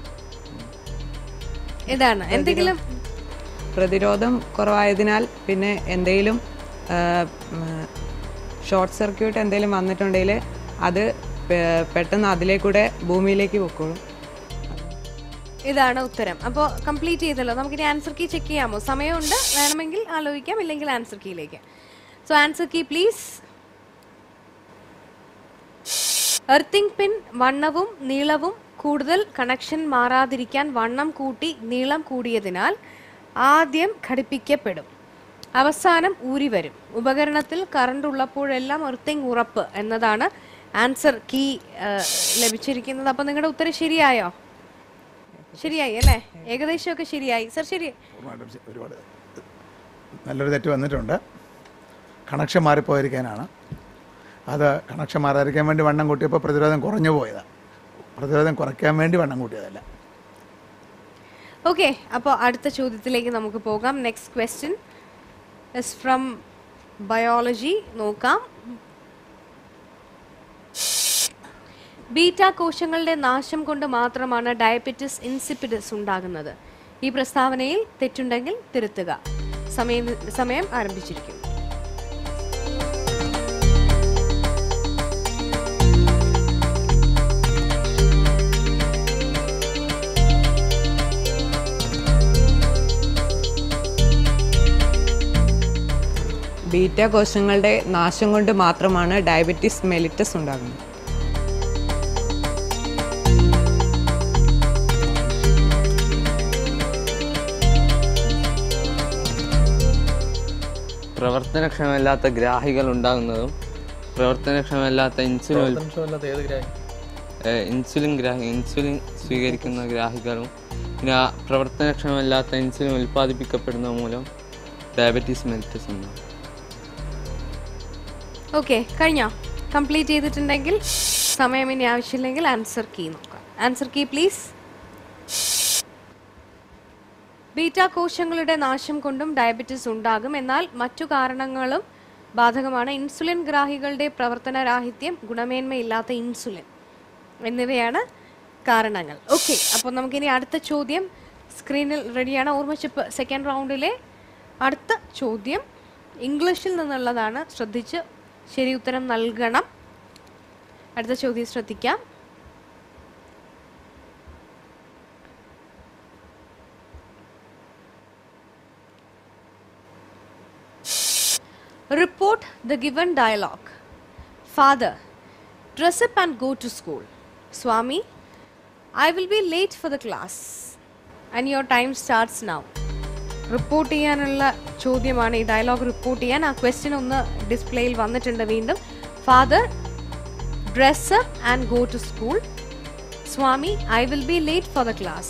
ഇതാണ് എന്തെങ്കിലും പ്രതിരോധം കുറവായതിനാൽ പിന്നെ എന്തെങ്കിലും ഷോർട്ട് സർക്യൂട്ട് എന്തെങ്കിലും വന്നിട്ടുണ്ടെങ്കിൽ അത് പെ- പെട്ടെന്ന് അതിലേക്കൂടെ ഭൂമിയിലേക്ക് പൊക്കോളും ഇതാണ് ഉത്തരം അപ്പോൾ കംപ്ലീറ്റ് ചെയ്തല്ലോ നമുക്കിനി ആൻസർ കീ ചെക്ക് ചെയ്യാമോ സമയമുണ്ട് വേണമെങ്കിൽ ആലോചിക്കാം ഇല്ലെങ്കിൽ ആൻസർ കീയിലേക്ക് so answer key please earthing pin വണ്ണവും നീളവും കൂടുതൽ കണക്ഷൻ മാറാതിരിക്കാൻ വണ്ണം കൂട്ടി നീളം കൂടിയതിനാൽ ആദ്യം ഘടിപ്പിക്കപ്പെടും അവസാനം ഊരി വരും ഉപകരണത്തിൽ കറണ്ട് ഉള്ളപ്പോഴെല്ലാം എർത്തിങ് ഉറപ്പ് എന്നതാണ് ആൻസർ കീ ലഭിച്ചിരിക്കുന്നത് അപ്പോൾ നിങ്ങളുടെ ഉത്തരം ശരിയായോ ശരിയായി അല്ലേ ഏകദേശമൊക്കെ ശരിയായി സർ ശരി പൂർണ്ണമായിട്ടും ശ- ഒരുപാട് നല്ലൊരു തെറ്റ് വന്നിട്ടുണ്ട് കണക്ഷൻ മാറിപ്പോയിരിക്കാനാണ് അത് കണക്ഷൻ മാറാതിരിക്കാൻ വേണ്ടി വണ്ണം കൂട്ടിയപ്പോൾ പ്രതിരോധം കുറഞ്ഞു പോയതാണ് പ്രതിരോധം കുറയ്ക്കാൻ വേണ്ടി വണ്ണം കൂട്ടിയതല്ല ഓക്കെ അപ്പോൾ അടുത്ത ചോദ്യത്തിലേക്ക് നമുക്ക് പോകാം next question is from biology നോക്കാം ബീറ്റ കോശങ്ങളുടെ നാശം കൊണ്ട് മാത്രമാണ് ഡയബറ്റിസ് ഇൻസിപ്പിഡസ് ഉണ്ടാകുന്നത് ഈ പ്രസ്താവനയിൽ തെറ്റുണ്ടെങ്കിൽ തിരുത്തുക സമയം സമയം ആരംഭിച്ചിരിക്കുന്നു ബീറ്റ കോശങ്ങളുടെ നാശം കൊണ്ട് മാത്രമാണ് ഡയബറ്റിസ് മെലിറ്റസ് ഉണ്ടാകുന്നത് പ്രവർത്തനക്ഷമമില്ലാത്ത ഗ്രാഹികൾ ഉണ്ടാകുന്നതും പ്രവർത്തനക്ഷമമില്ലാത്ത ഇൻസുലിൻ ഉൽ- പ്രവർത്തനക്ഷമല്ലാത്ത ഏത് ഗ്രാഹി ഏഹ് ഇൻസുലിൻ ഗ്രാഹി ഇൻസുലിൻ സ്വീകരിക്കുന്ന ഗ്രാഹികളും പിന്നെ ആ പ്രവർത്തനക്ഷമമില്ലാത്ത ഇൻസുലിൻ ഉൽപ്പാദിപ്പിക്കപ്പെടുന്നത് മൂലം ഡയബറ്റീസ് മെലിറ്റസ് ഉണ്ടാകും ഓക്കെ കഴിഞ്ഞോ കംപ്ലീറ്റ് ചെയ്തിട്ടുണ്ടെങ്കിൽ സമയം ഇനി ആവശ്യമില്ലെങ്കിൽ ആൻസർ കീ നോക്കാം ആൻസർ കീ പ്ലീസ് ബീറ്റ കോശങ്ങളുടെ നാശം കൊണ്ടും ഡയബറ്റിസ് ഉണ്ടാകും എന്നാൽ മറ്റു കാരണങ്ങളും ബാധകമാണ് ഇൻസുലിൻ ഗ്രാഹികളുടെ പ്രവർത്തനരാഹിത്യം ഗുണമേന്മയില്ലാത്ത ഇൻസുലിൻ എന്നിവയാണ് കാരണങ്ങൾ ഓക്കെ അപ്പോൾ നമുക്കിനി അടുത്ത ചോദ്യം സ്ക്രീനിൽ റെഡിയാണ് ഓർമ്മിച്ചിപ്പ് സെക്കൻഡ് റൗണ്ടിലെ അടുത്ത ചോദ്യം ഇംഗ്ലീഷിൽ നിന്നുള്ളതാണ് ശ്രദ്ധിച്ച് ശരി ഉത്തരം നൽകണം അടുത്ത ചോദ്യം ശ്രദ്ധിക്കാം Report the given dialogue. Father, dress up and go to school. Swami, I will be late for the class. And your time starts now. Report ചെയ്യാനുള്ള ചോദ്യമാണ് ഈ ഡയലോഗ് റിപ്പോർട്ട് ചെയ്യാൻ ആ ക്വസ്റ്റ്യൻ ഒന്ന് ഡിസ്പ്ലേയിൽ വന്നിട്ടുണ്ട് വീണ്ടും father dress and go to school Swami I will be late for the class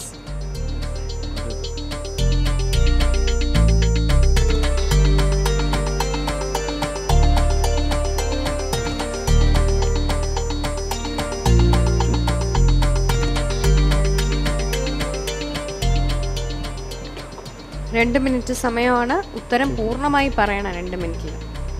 രണ്ട് മിനിറ്റ് സമയമാണ് ഉത്തരം പൂർണ്ണമായി പറയണം രണ്ട് മിനിറ്റിൽ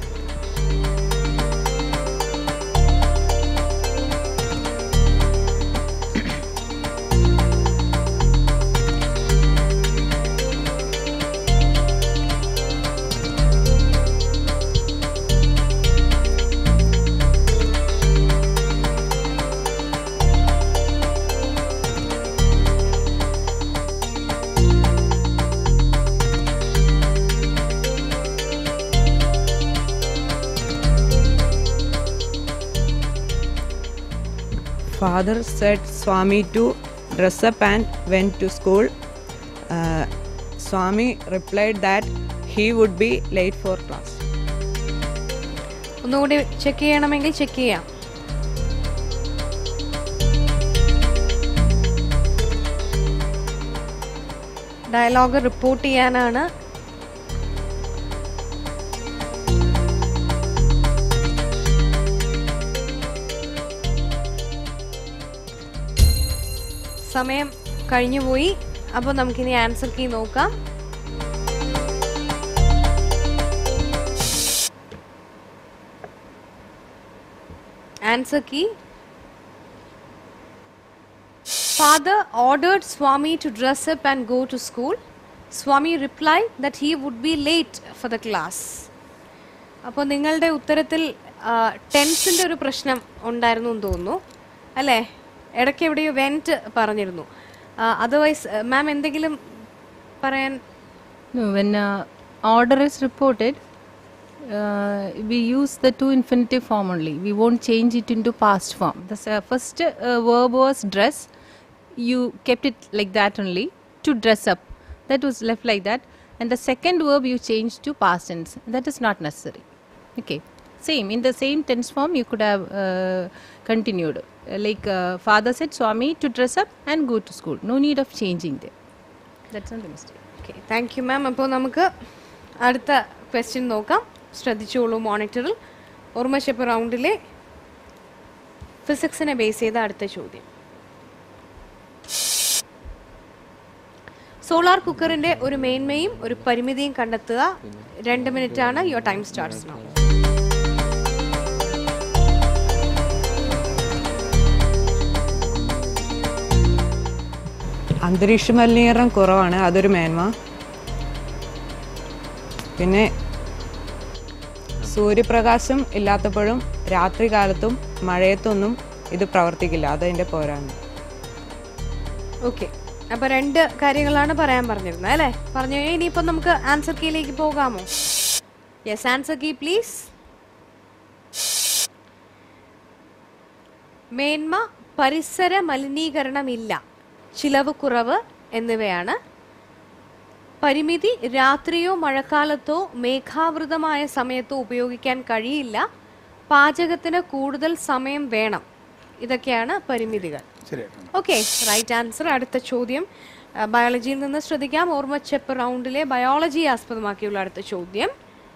Father said Swami to dress up and went to school. Uh, Swami replied that he would be late for class. ഒന്നുകൂടി ചെക്ക് ചെയ്യണമെങ്കിൽ ചെക്ക് ചെയ്യാം ഡയലോഗ് റിപ്പോർട്ട് ചെയ്യാനാണ് സമയം കഴിഞ്ഞുപോയി അപ്പോൾ നമുക്കിനി ആൻസർ കീ നോക്കാം Answer key. Father ordered Swami to dress up and go to school. Swami replied that he would be late for the class. അപ്പോൾ നിങ്ങളുടെ ഉത്തരത്തിൽ ടെൻസിൻ്റെ ഒരു പ്രശ്നം ഉണ്ടായിരുന്നു എന്ന് തോന്നുന്നു അല്ലേ ഇടയ്ക്ക് എവിടെയോ വെൻറ്റ് പറഞ്ഞിരുന്നു അതർവൈസ് മാം എന്തെങ്കിലും പറയാൻ No, when uh, order is reported, uh, we use the two infinitive form only. We won't change it into past form. The s- uh, first uh, verb was dress. You kept it like that only to dress up. That was left like that. And the second verb you changed to past tense. That is not necessary. Okay. Same. In the same tense form, you could have uh, continued. Uh, like uh, father said, Swami to dress up and go to school. No need of changing there. That's not the mistake. Okay thank you ma'am അപ്പോൾ നമുക്ക് അടുത്ത ക്വസ്റ്റ്യൻ നോക്കാം ശ്രദ്ധിച്ചോളൂ മോണിറ്ററിൽ ഓർമ്മശപ്പ് റൗണ്ടിലെ ഫിസിക്സിനെ ബേസ് ചെയ്ത അടുത്ത ചോദ്യം സോളാർ കുക്കറിന്റെ ഒരു മേന്മയും ഒരു പരിമിതിയും കണ്ടെത്തുക രണ്ട് മിനിറ്റ് ആണ് യുവർ ടൈം സ്റ്റാർട്ട്സ് നൗ അന്തരീക്ഷ മലിനീകരണം കുറവാണ് അതൊരു മേന്മ പിന്നെ സൂര്യപ്രകാശം ഇല്ലാത്തപ്പോഴും രാത്രികാലത്തും മഴയത്തൊന്നും ഇത് പ്രവർത്തിക്കില്ല അതതിൻ്റെ പോരാണ് ഓക്കെ അപ്പൊ രണ്ട് കാര്യങ്ങളാണ് പറയാൻ പറഞ്ഞിരുന്നത് അല്ലേ പറഞ്ഞു ഇനിയിപ്പോ നമുക്ക് ആൻസർ കീയിലേക്ക് പോകാമോ യെസ് ആൻസർ കീ പ്ലീസ് മേന്മ പരിസര മലിനീകരണമില്ല ചിലവ് കുറവ് എന്നിവയാണ് പരിമിതി രാത്രിയോ മഴക്കാലത്തോ മേഘാവൃതമായ സമയത്തോ ഉപയോഗിക്കാൻ കഴിയില്ല പാചകത്തിന് കൂടുതൽ സമയം വേണം ഇതൊക്കെയാണ് പരിമിതികൾ ശരിയായിട്ടുണ്ട് ഓക്കെ റൈറ്റ് ആൻസർ അടുത്ത ചോദ്യം ആ, ബയോളജിയിൽ നിന്ന് ശ്രദ്ധിക്കാം ഓർമ്മച്ചെപ്പ് റൗണ്ടിലെ ബയോളജി ആസ്പദമാക്കിയുള്ള അടുത്ത ചോദ്യം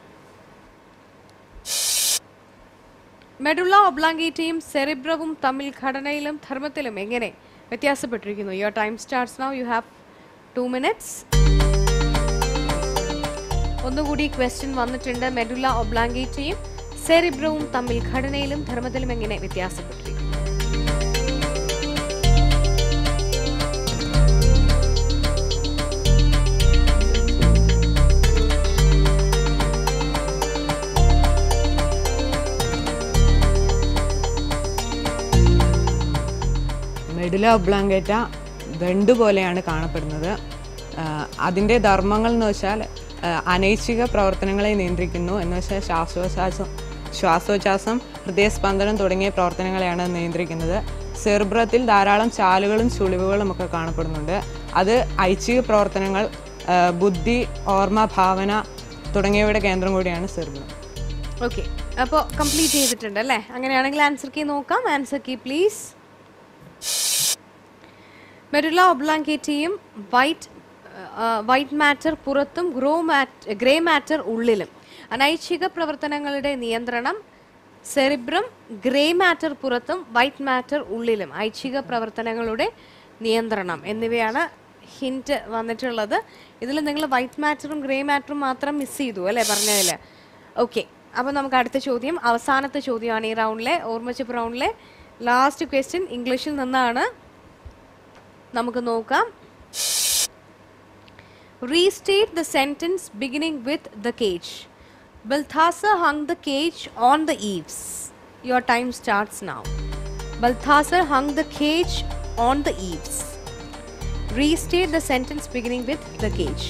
മെഡുള്ള ഒബ്ലാങ്കേറ്റയും സെറിബ്രവും തമ്മിൽ ഘടനയിലും ധർമ്മത്തിലും എങ്ങനെ വ്യത്യാസപ്പെട്ടിരിക്കുന്നു your time starts now you have two minutes ഒന്നുകൂടി ക്വസ്റ്റ്യൻ വന്നിട്ടുണ്ട് മെഡുള്ള ഒബ്ലാങ്കേറ്റയും സെറിബ്രവും തമ്മിൽ ഘടനയിലും ധർമ്മത്തിലും എങ്ങനെ വ്യത്യാസപ്പെട്ടിരിക്കുന്നു മെഡുല ഒബ്ലാങ്കേറ്റ ദണ്ട് പോലെയാണ് കാണപ്പെടുന്നത് അതിൻ്റെ ധർമ്മങ്ങൾ എന്ന് വെച്ചാൽ ആ, അനൈച്ഛിക പ്രവർത്തനങ്ങളെ നിയന്ത്രിക്കുന്നു എന്ന് വെച്ചാൽ ശ്വാസോച്ഛ്വാസം ശ്വാസോച്ഛ്വാസം ഹൃദയസ്പന്ദനം തുടങ്ങിയ പ്രവർത്തനങ്ങളെയാണ് അത് നിയന്ത്രിക്കുന്നത് സെർബ്രത്തിൽ ധാരാളം ചാലുകളും ചുളിവുകളും ഒക്കെ കാണപ്പെടുന്നുണ്ട് അത് ഐച്ഛിക പ്രവർത്തനങ്ങൾ ആ, ബുദ്ധി ഓർമ്മ ഭാവന തുടങ്ങിയവയുടെ കേന്ദ്രം കൂടിയാണ് സെർബ്രം ഓക്കെ അപ്പോൾ കംപ്ലീറ്റ് ചെയ്തിട്ടുണ്ട് അല്ലേ അങ്ങനെയാണെങ്കിൽ ആൻസർ കീ നോക്കാം ആൻസർ കീ പ്ലീസ് മെരുല ഒബ്ലാങ്കേറ്റയും വൈറ്റ് വൈറ്റ് മാറ്റർ പുറത്തും ഗ്രോ മാറ്റ് ഗ്രേ മാറ്റർ ഉള്ളിലും അനൈച്ഛിക പ്രവർത്തനങ്ങളുടെ നിയന്ത്രണം സെറിബ്രം ഗ്രേ മാറ്റർ പുറത്തും വൈറ്റ് മാറ്റർ ഉള്ളിലും ഐച്ഛിക പ്രവർത്തനങ്ങളുടെ നിയന്ത്രണം എന്നിവയാണ് ഹിന്റ് വന്നിട്ടുള്ളത് ഇതിൽ നിങ്ങൾ വൈറ്റ് മാറ്ററും ഗ്രേ മാറ്ററും മാത്രം മിസ് ചെയ്തു അല്ലേ പറഞ്ഞതിൽ ഓക്കെ അപ്പോൾ നമുക്ക് അടുത്ത ചോദ്യം അവസാനത്തെ ചോദ്യമാണ് ഈ റൗണ്ടിലെ ഓർമ്മച്ചിപ്പ് റൗണ്ടിലെ ലാസ്റ്റ് ക്വസ്റ്റ്യൻ ഇംഗ്ലീഷിൽ നിന്നാണ് നമുക്ക് നോക്കാം restate the sentence beginning with the cage Balthasar hung the cage on the eaves. Your time starts now. Balthasar hung the cage on the eaves. Restate the sentence beginning with the cage.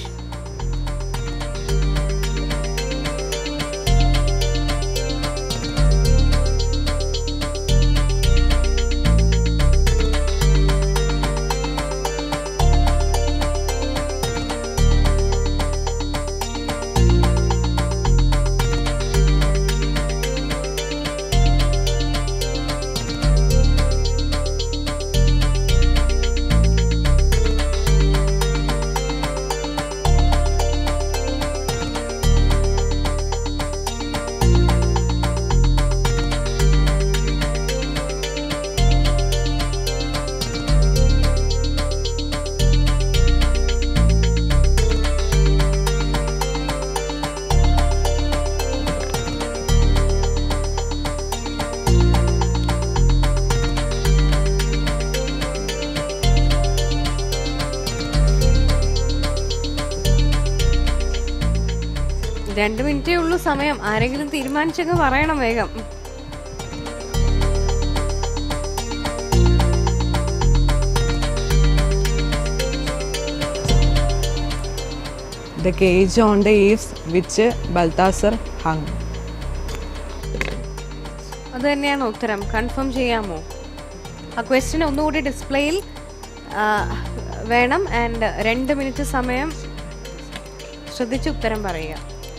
രണ്ട് മിനിറ്റേ ഉള്ളൂ സമയം ആരെങ്കിലും തീരുമാനിച്ചൊക്കെ പറയണം വേഗം the cage on the eaves which Balthasar hung അത് തന്നെയാണ് ഉത്തരം കൺഫേം ചെയ്യാമോ ആ ക്വസ്റ്റ്യൻ ഒന്നുകൂടി ഡിസ്പ്ലേയിൽ വേണം ആൻഡ് രണ്ട് മിനിറ്റ് സമയം ശ്രദ്ധിച്ച് ഉത്തരം പറയുക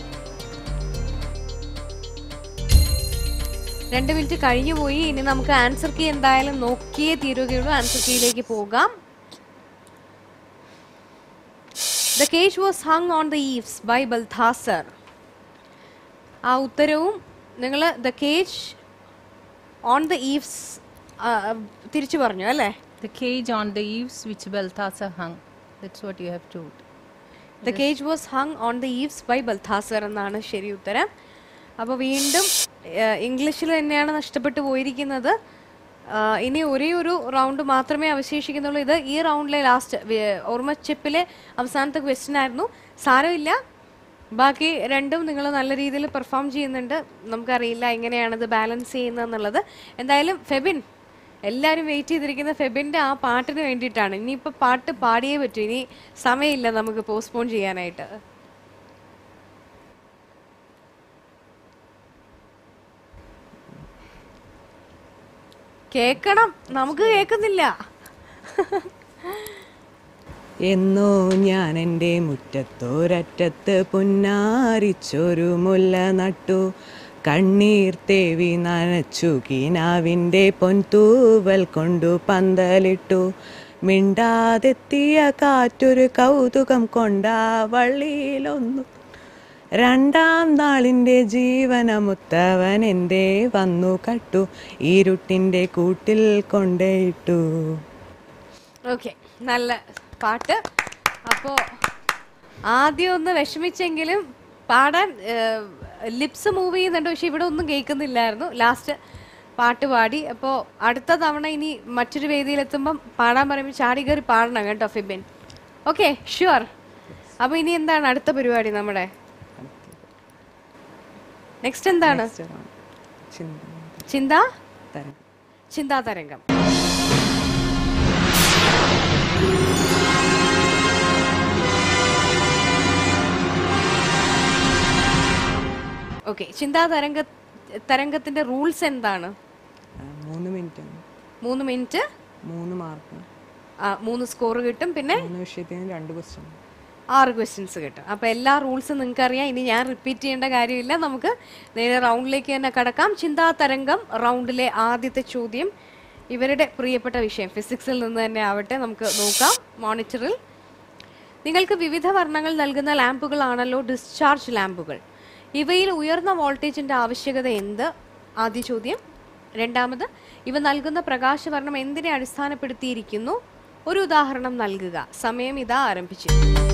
രണ്ട് മിനിറ്റ് കഴിഞ്ഞു പോയി ഇനി നമുക്ക് ആൻസർ കീ എന്തായാലും നോക്കിയേ തീരുകയുള്ളൂ ആൻസർ കീയിലേക്ക് പോകാം the cage was hung on the eaves by Balthasar ആ ഉത്തരവും നിങ്ങൾ the cage on the eaves തിരിച്ചു പറഞ്ഞു അല്ലേ The cage on the eaves which Balthasar hung. That's what you have told. The cage was hung on the eaves by Balthasar എന്നാണ് ശരി ഉത്തരം അപ്പോൾ വീണ്ടും ഇംഗ്ലീഷിൽ തന്നെയാണ് നഷ്ടപ്പെട്ടു പോയിരിക്കുന്നത് ആ, ഇനി ഒരേ ഒരു റൗണ്ട് മാത്രമേ അവശേഷിക്കുന്നുള്ളൂ ഇത് ഈ റൗണ്ടിലെ ലാസ്റ്റ് ഓർമ്മച്ചിപ്പിലെ അവസാനത്തെ ക്വസ്റ്റ്യൻ ആയിരുന്നു സാരമില്ല ബാക്കി രണ്ടും നിങ്ങൾ നല്ല രീതിയിൽ പെർഫോം ചെയ്യുന്നുണ്ട് നമുക്കറിയില്ല എങ്ങനെയാണിത് ബാലൻസ് ചെയ്യുന്നതെന്നുള്ളത് എന്തായാലും ഫെബിൻ എല്ലാവരും വെയിറ്റ് ചെയ്തിരിക്കുന്ന ഫെബിൻ്റെ ആ പാട്ടിന് വേണ്ടിയിട്ടാണ് ഇനിയിപ്പോൾ പാട്ട് പാടിയേ പറ്റൂ ഇനി സമയമില്ല നമുക്ക് പോസ്റ്റ്പോൺ ചെയ്യാനായിട്ട് കേക്കണം നമുക്ക് കേൾക്കുന്നില്ല എന്നോ ഞാൻ എൻ്റെ മുറ്റത്തോരറ്റത്ത് പുന്നാരിച്ചൊരു മുല്ല നട്ടു കണ്ണീർ തേവി നനച്ചു കീനാവിൻ്റെ പൊൻതൂവൽ കൊണ്ടു പന്തലിട്ടു മിണ്ടാതെത്തിയ കാറ്റൊരു കൗതുകം കൊണ്ടാ വള്ളിയിലൊന്നു രണ്ടാം നാളിൻ്റെ ജീവനമുത്തവൻ എൻ്റെ വന്നു കട്ടു ഇരുട്ടിൻ്റെ കൂട്ടിൽ കൊണ്ടേയിട്ടു ഓക്കെ നല്ല പാട്ട് അപ്പോൾ ആദ്യം ഒന്ന് വിഷമിച്ചെങ്കിലും പാടാൻ ലിപ്സ് മൂവ് ചെയ്യുന്നുണ്ട് പക്ഷെ ഇവിടെ ഒന്നും കേൾക്കുന്നില്ലായിരുന്നു ലാസ്റ്റ് പാട്ട് പാടി അപ്പോൾ അടുത്ത തവണ ഇനി മറ്റൊരു വേദിയിലെത്തുമ്പം പാടാൻ പറയുമ്പോൾ ചാടി കയറി പാടണം കേട്ടോ ഫിബിൻ ഓക്കെ ഷുവർ അപ്പോൾ ഇനി എന്താണ് അടുത്ത പരിപാടി നമ്മുടെ നെക്സ്റ്റ് എന്താണ് ചിന്ത തരം ചിന്താതരംഗം ഓക്കെ ചിന്താ തരംഗ തരംഗത്തിന്റെ റൂൾസ് എന്താണ് ആ, മൂന്ന് മിനിറ്റ് മൂന്ന് മിനിറ്റ് മൂന്ന് മാർക്ക് ആ, മൂന്ന് സ്കോർ കിട്ടും പിന്നെ മൂന്ന് വിഷയത്തിന് രണ്ട് ക്വസ്റ്റ്യൻ ആറ് ക്വസ്റ്റ്യൻസ് കിട്ടും അപ്പോൾ എല്ലാ റൂൾസും നിങ്ങൾക്ക് അറിയാം ഇനി ഞാൻ റിപ്പീറ്റ് ചെയ്യേണ്ട കാര്യമില്ല നമുക്ക് നേരെ റൗണ്ടിലേക്ക് തന്നെ കടക്കാം ചിന്താ തരംഗം റൗണ്ടിലെ ആദ്യത്തെ ചോദ്യം ഇവരുടെ പ്രിയപ്പെട്ട വിഷയം ഫിസിക്സിൽ നിന്ന് തന്നെ ആവട്ടെ നമുക്ക് നോക്കാം മോണിറ്ററിൽ നിങ്ങൾക്ക് വിവിധ വർണ്ണങ്ങൾ നൽകുന്ന ലാമ്പുകളാണല്ലോ ഡിസ്ചാർജ് ലാമ്പുകൾ ഇവയിൽ ഉയർന്ന വോൾട്ടേജിന്റെ ആവശ്യകത എന്ത് ആദ്യ ചോദ്യം രണ്ടാമത് ഇവ നൽകുന്ന പ്രകാശവർണ്ണം എന്തിനെ അടിസ്ഥാനപ്പെടുത്തിയിരിക്കുന്നു ഒരു ഉദാഹരണം നൽകുക സമയം ഇതാ ആരംഭിച്ചു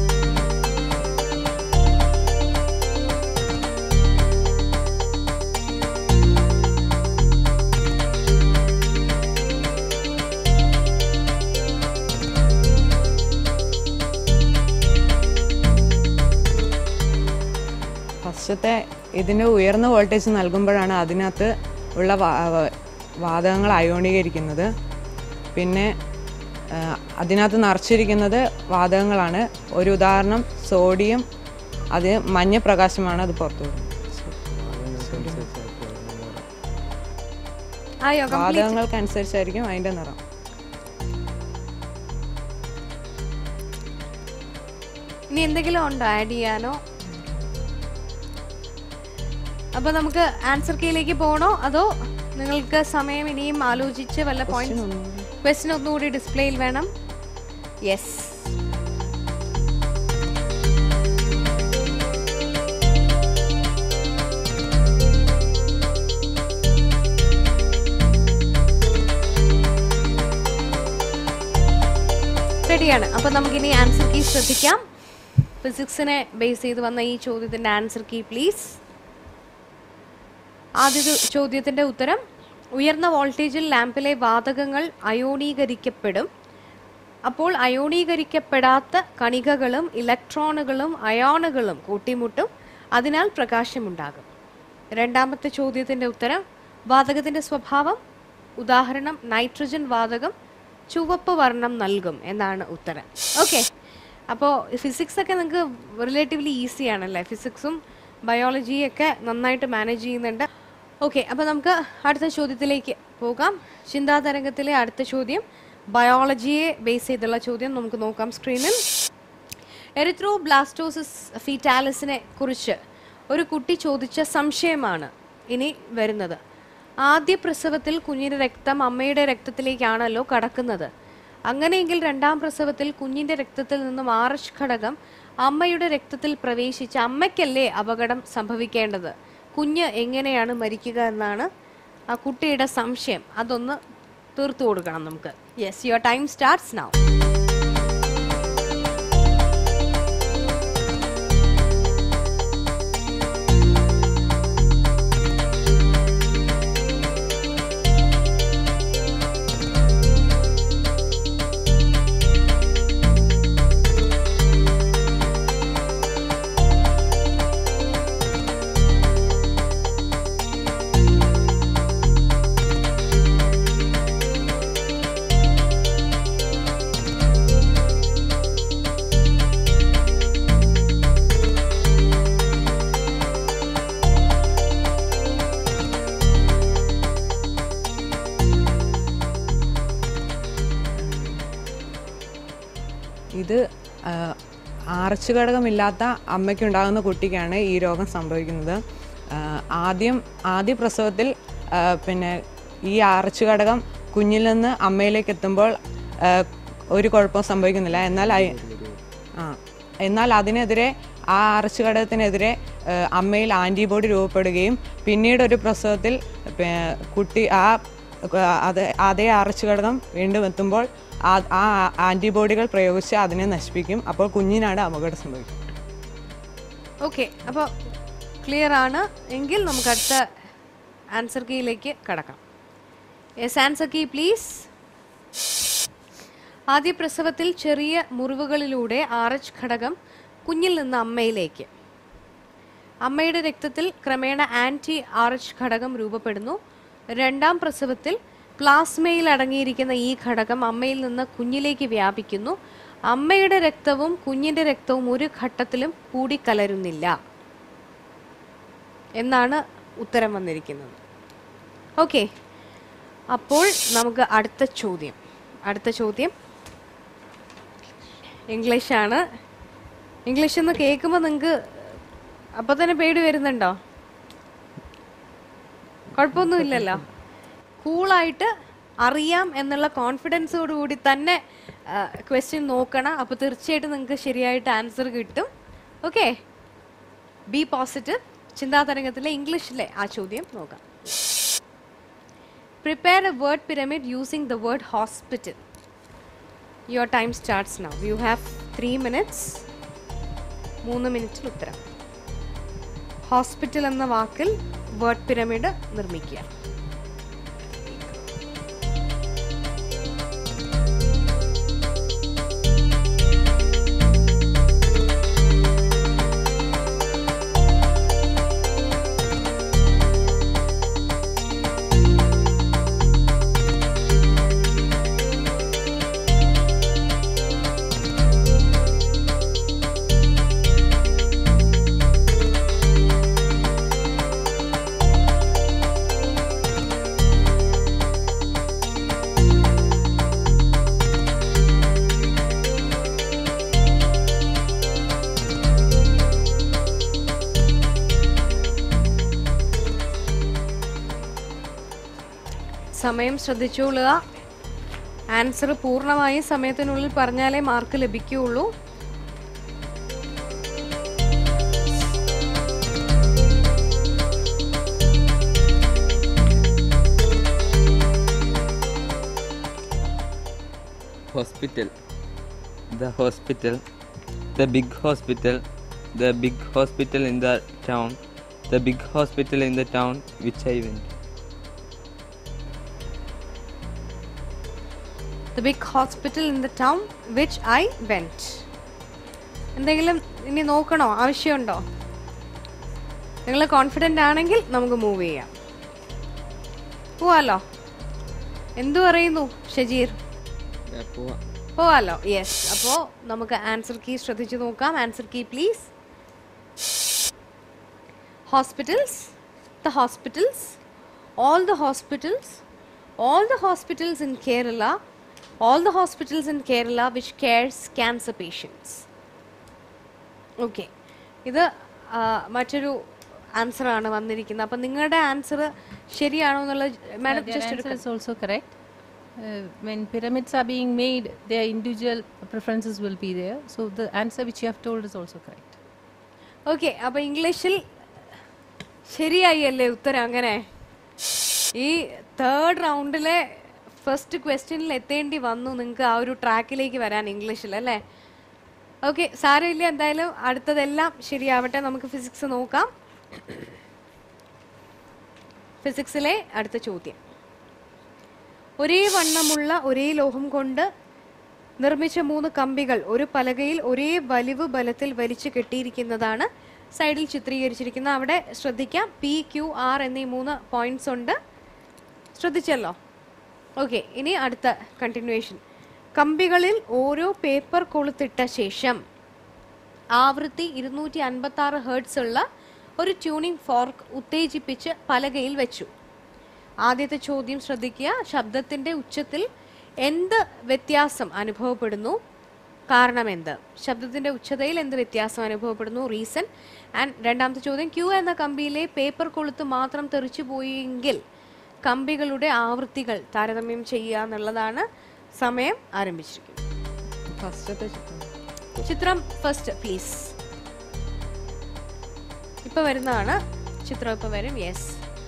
ഫസ്റ്റത്തെ ഇതിൻ്റെ ഉയർന്ന വോൾട്ടേജ് നൽകുമ്പോഴാണ് അതിനകത്ത് ഉള്ള വാ- വ- വാതകങ്ങൾ അയോണീകരിക്കുന്നത് പിന്നെ ആ, അതിനകത്ത് നിറച്ചിരിക്കുന്നത് വാതകങ്ങളാണ് ഒരു ഉദാഹരണം സോഡിയം അത് മഞ്ഞ പ്രകാശമാണ് അത് പുറത്തു വിടുന്നത് ആയോ കംപ്ലീറ്റ് വാതകങ്ങൾക്കനുസരിച്ചായിരിക്കും അതിൻ്റെ നിറം ഇനി എന്തെങ്കിലും ഉണ്ടോ ആഡ് ചെയ്യാനോ അപ്പൊ നമുക്ക് ആൻസർ കീയിലേക്ക് പോകണോ അതോ നിങ്ങൾക്ക് സമയം ഇനിയും ആലോചിച്ച് വല്ല പോയിന്റ് ക്വസ്റ്റ്യൻ ഒന്നുകൂടി ഡിസ്പ്ലേയിൽ വേണം യെസ് റെഡിയാണ് അപ്പൊ നമുക്കിനി ആൻസർ കീ ശ്രദ്ധിക്കാം ഫിസിക്സിനെ ബേസ് ചെയ്ത് വന്ന ഈ ചോദ്യത്തിന്റെ ആൻസർ കീ പ്ലീസ് ആദ്യ ചോദ്യത്തിന്റെ ഉത്തരം ഉയർന്ന വോൾട്ടേജിൽ ലാമ്പിലെ വാതകങ്ങൾ അയോണീകരിക്കപ്പെടും അപ്പോൾ അയോണീകരിക്കപ്പെടാത്ത കണികകളും ഇലക്ട്രോണുകളും അയോണുകളും കൂട്ടിമുട്ടും അതിനാൽ പ്രകാശമുണ്ടാകും രണ്ടാമത്തെ ചോദ്യത്തിന്റെ ഉത്തരം വാതകത്തിന്റെ സ്വഭാവം ഉദാഹരണം നൈട്രജൻ വാതകം ചുവപ്പ് വർണ്ണം നൽകും എന്നാണ് ഉത്തരം ഓക്കെ അപ്പോൾ ഫിസിക്സ് ഒക്കെ നിങ്ങൾക്ക് റിലേറ്റീവ്ലി ഈസി ആണല്ലേ ഫിസിക്സും ബയോളജിയൊക്കെ നന്നായിട്ട് മാനേജ് ചെയ്യുന്നുണ്ട് ഓക്കെ അപ്പോൾ നമുക്ക് അടുത്ത ചോദ്യത്തിലേക്ക് പോകാം ചിന്താതരംഗത്തിലെ അടുത്ത ചോദ്യം ബയോളജിയെ ബേസ് ചെയ്തുള്ള ചോദ്യം നമുക്ക് നോക്കാം സ്ക്രീനിൽ എറിത്രോ ബ്ലാസ്റ്റോസിസ് ഫീറ്റാലിസിനെ കുറിച്ച് ഒരു കുട്ടി ചോദിച്ച സംശയമാണ് ഇനി വരുന്നത് ആദ്യ പ്രസവത്തിൽ കുഞ്ഞിന്റെ രക്തം അമ്മയുടെ രക്തത്തിലേക്കാണല്ലോ കടക്കുന്നത് അങ്ങനെയെങ്കിൽ രണ്ടാം പ്രസവത്തിൽ കുഞ്ഞിന്റെ രക്തത്തിൽ നിന്നും ആർ എച്ച് ഘടകം അമ്മയുടെ രക്തത്തിൽ പ്രവേശിച്ച് അമ്മയ്ക്കല്ലേ അപകടം സംഭവിക്കേണ്ടത് കുഞ്ഞ് എങ്ങനെയാണ് മരിക്കുക എന്നാണ് ആ കുട്ടിയുടെ സംശയം അതൊന്ന് തീർത്തു കൊടുക്കണം നമുക്ക് yes your time starts now ഇത് ആ, ആർച്ച് ഘടകമില്ലാത്ത അമ്മയ്ക്കുണ്ടാകുന്ന കുട്ടിക്കാണ് ഈ രോഗം സംഭവിക്കുന്നത് ആ, ആദ്യം ആദ്യ പ്രസവത്തിൽ ആ, പിന്നെ ഈ ആർച്ച് ഘടകം കുഞ്ഞിൽ നിന്ന് അമ്മയിലേക്ക് എത്തുമ്പോൾ ആ, ഒരു കുഴപ്പവും സംഭവിക്കുന്നില്ല എന്നാൽ അയ- ആ എന്നാൽ അതിനെതിരെ ആ ആർച്ച് ഘടകത്തിനെതിരെ ആ, അമ്മയിൽ ആൻറ്റിബോഡി രൂപപ്പെടുകയും പിന്നീട് ഒരു പ്രസവത്തിൽ പേ- കുട്ടി ആ അത് അതേ ആർച്ച് ഘടകം വീണ്ടും എത്തുമ്പോൾ ആ ആ ആൻറ്റിബോഡികൾ പ്രയോഗിച്ച് അതിനെ നശിപ്പിക്കും അപ്പോൾ കുഞ്ഞിനാണ് അപകടം സംഭവിക്കുന്നത് ഓക്കെ അപ്പോൾ ക്ലിയർ ആണ് എങ്കിൽ നമുക്ക് അടുത്ത ആൻസർ കീയിലേക്ക് കടക്കാം യെസ് ആൻസർ കീ പ്ലീസ് ആദ്യ പ്രസവത്തിൽ ചെറിയ മുറിവുകളിലൂടെ ആർ എച്ച് ഘടകം കുഞ്ഞിൽ നിന്ന് അമ്മയിലേക്ക് അമ്മയുടെ രക്തത്തിൽ ക്രമേണ ആൻറ്റി ആർ എച്ച് ഘടകം രൂപപ്പെടുന്നു രണ്ടാം പ്രസവത്തിൽ പ്ലാസ്മയിൽ അടങ്ങിയിരിക്കുന്ന ഈ ഘടകം അമ്മയിൽ നിന്ന് കുഞ്ഞിലേക്ക് വ്യാപിക്കുന്നു അമ്മയുടെ രക്തവും കുഞ്ഞിന്റെ രക്തവും ഒരു ഘട്ടത്തിലും കൂടിക്കലരുന്നില്ല എന്നാണ് ഉത്തരം വന്നിരിക്കുന്നത് ഓക്കെ അപ്പോൾ നമുക്ക് അടുത്ത ചോദ്യം അടുത്ത ചോദ്യം ഇംഗ്ലീഷാണ് ഇംഗ്ലീഷ് എന്ന് കേൾക്കുമ്പോൾ നിങ്ങൾക്ക് അപ്പോൾ തന്നെ പേടി വരുന്നുണ്ടോ കുഴപ്പമൊന്നുമില്ലല്ലോ കൂളായിട്ട് അറിയാം എന്നുള്ള കോൺഫിഡൻസോട് കൂടി തന്നെ ക്വസ്റ്റ്യൻ നോക്കണം അപ്പോൾ തീർച്ചയായിട്ടും നിങ്ങൾക്ക് ശരിയായിട്ട് ആൻസർ കിട്ടും ഓക്കെ ബി പോസിറ്റീവ് ചിന്താതരംഗത്തിലെ ഇംഗ്ലീഷിലെ ആ ചോദ്യം നോക്കാം prepare a word pyramid using the word hospital your time starts now you have three minutes മൂന്ന് മിനിറ്റിൽ ഉത്തരം ഹോസ്പിറ്റൽ എന്ന വാക്കിൽ വേർഡ് പിരമിഡ് നിർമ്മിക്കുക സമയം ശ്രദ്ധിച്ചോളുക ആൻസർ പൂർണ്ണമായും സമയത്തിനുള്ളിൽ പറഞ്ഞാലേ മാർക്ക് ലഭിക്കുകയുള്ളൂ hospital the hospital the big hospital the big hospital in the town the big hospital in the town which i went the big hospital in the town which I went എന്തെങ്കിലും ഇനി നോക്കണോ ആവശ്യമുണ്ടോ നിങ്ങൾ കോൺഫിഡൻ്റ് ആണെങ്കിൽ നമുക്ക് മൂവ് ചെയ്യാം പോവാലോ എന്തു പറയുന്നു ഷജീർ Yeah, പോവാം. പോവാലോ യെസ് അപ്പോൾ നമുക്ക് ആൻസർ കീ ശ്രദ്ധിച്ചു നോക്കാം answer key please hospitals the hospitals all the hospitals all the hospitals in Kerala all the hospitals in Kerala which cares cancer patients okay ഇത് ആ, മറ്റൊരു ആൻസർ ആണ് വന്നിരിക്കുന്നത് അപ്പം നിങ്ങളുടെ ആൻസർ ശരിയാണോ എന്നുള്ള madam Their just answer is also correct. Uh, when pyramids are being made, their individual preferences will be there. So the answer which you have told is also correct. Okay അപ്പൊ ഇംഗ്ലീഷിൽ ശരിയായി അല്ലേ ഉത്തരം അങ്ങനെ ഈ തേർഡ് റൗണ്ടിലെ ഫസ്റ്റ് ക്വസ്റ്റ്യനിൽ എത്തേണ്ടി വന്നു നിങ്ങൾക്ക് ആ ഒരു ട്രാക്കിലേക്ക് വരാൻ ഇംഗ്ലീഷിൽ അല്ലേ ഓക്കെ സാരമില്ല എന്തായാലും അടുത്തതെല്ലാം ശരിയാവട്ടെ നമുക്ക് ഫിസിക്സ് നോക്കാം ഫിസിക്സിലെ അടുത്ത ചോദ്യം ഒരേ വണ്ണമുള്ള ഒരേ ലോഹം കൊണ്ട് നിർമ്മിച്ച മൂന്ന് കമ്പികൾ ഒരു പലകയിൽ ഒരേ വലിവ് ബലത്തിൽ വലിച്ചു കെട്ടിയിരിക്കുന്നതാണ് സൈഡിൽ ചിത്രീകരിച്ചിരിക്കുന്ന അവിടെ ശ്രദ്ധിക്കാം പി ക്യു ആർ എന്നീ മൂന്ന് പോയിന്റ്സ് ഉണ്ട് ശ്രദ്ധിച്ചല്ലോ ഓക്കെ ഇനി അടുത്ത കണ്ടിന്യൂവേഷൻ കമ്പികളിൽ ഓരോ പേപ്പർ കൊളുത്തിട്ട ശേഷം ആവൃത്തി ഇരുന്നൂറ്റി അൻപത്തി ആറ് ഹേർട്സ് ഉള്ള ഒരു ട്യൂണിംഗ് ഫോർക്ക് ഉത്തേജിപ്പിച്ച് പലകയിൽ വെച്ചു ആദ്യത്തെ ചോദ്യം ശ്രദ്ധിക്കുക ശബ്ദത്തിന്റെ ഉച്ചത്തിൽ എന്ത് വ്യത്യാസം അനുഭവപ്പെടുന്നു കാരണം എന്ത് ശബ്ദത്തിന്റെ ഉച്ചതയിൽ എന്ത് വ്യത്യാസം അനുഭവപ്പെടുന്നു റീസൺ ആൻഡ് രണ്ടാമത്തെ ചോദ്യം ക്യൂ എന്ന കമ്പിയിലെ പേപ്പർ കൊളുത്ത് മാത്രം തെറിച്ചു പോയെങ്കിൽ കമ്പികളുടെ ആവൃത്തികൾ താരതമ്യം ചെയ്യുക എന്നുള്ളതാണ് സമയം ആരംഭിച്ചിരിക്കുന്നത് ഫസ്റ്റത്തെ ചിത്രം ചിത്രം ഫസ്റ്റ് പ്ലീസ് ഇപ്പൊ വരുന്നതാണ് ചിത്രം ഇപ്പൊ വരും യെസ്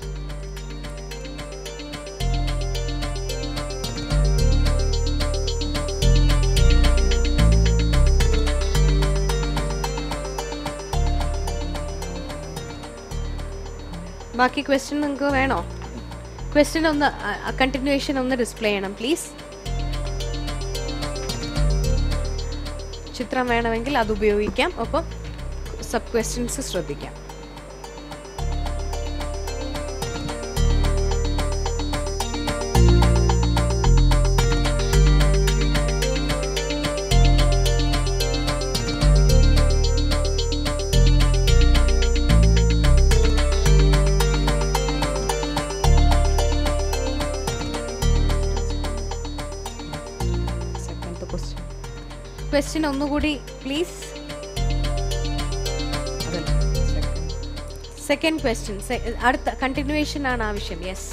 ബാക്കി ക്വസ്റ്റ്യൻ നിങ്ങൾക്ക് വേണോ ക്വസ്റ്റ്യൻ ഒന്ന് കണ്ടിന്യൂവേഷൻ ഒന്ന് ഡിസ്പ്ലേ ചെയ്യണം പ്ലീസ് ചിത്രം വേണമെങ്കിൽ അത് ഉപയോഗിക്കാം ഒപ്പം സബ് ക്വസ്റ്റ്യൻസ് ശ്രദ്ധിക്കാം ക്വസ്റ്റ്യൻ ഒന്നുകൂടി പ്ലീസ് സെക്കൻഡ് ക്വസ്റ്റ്യൻ അടുത്ത കണ്ടിന്യൂവേഷൻ ആണ് ആവശ്യം യെസ്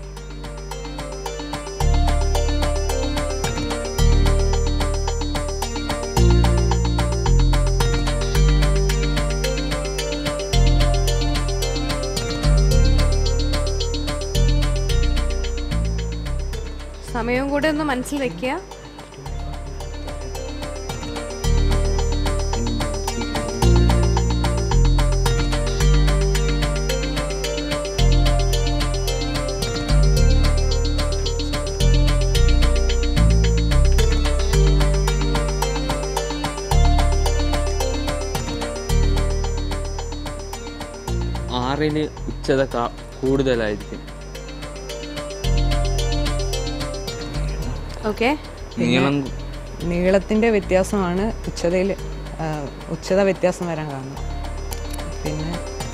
സമയവും കൂടെ ഒന്ന് മനസ്സിൽ വെക്കുക ആറിന് ഉച്ചത കാ- കൂടുതലായിരിക്കും ഓക്കെ നീളം നീളത്തിൻ്റെ വ്യത്യാസമാണ് ഉച്ചതയിൽ ഉച്ചത വ്യത്യാസം വരാൻ കാരണം പിന്നെ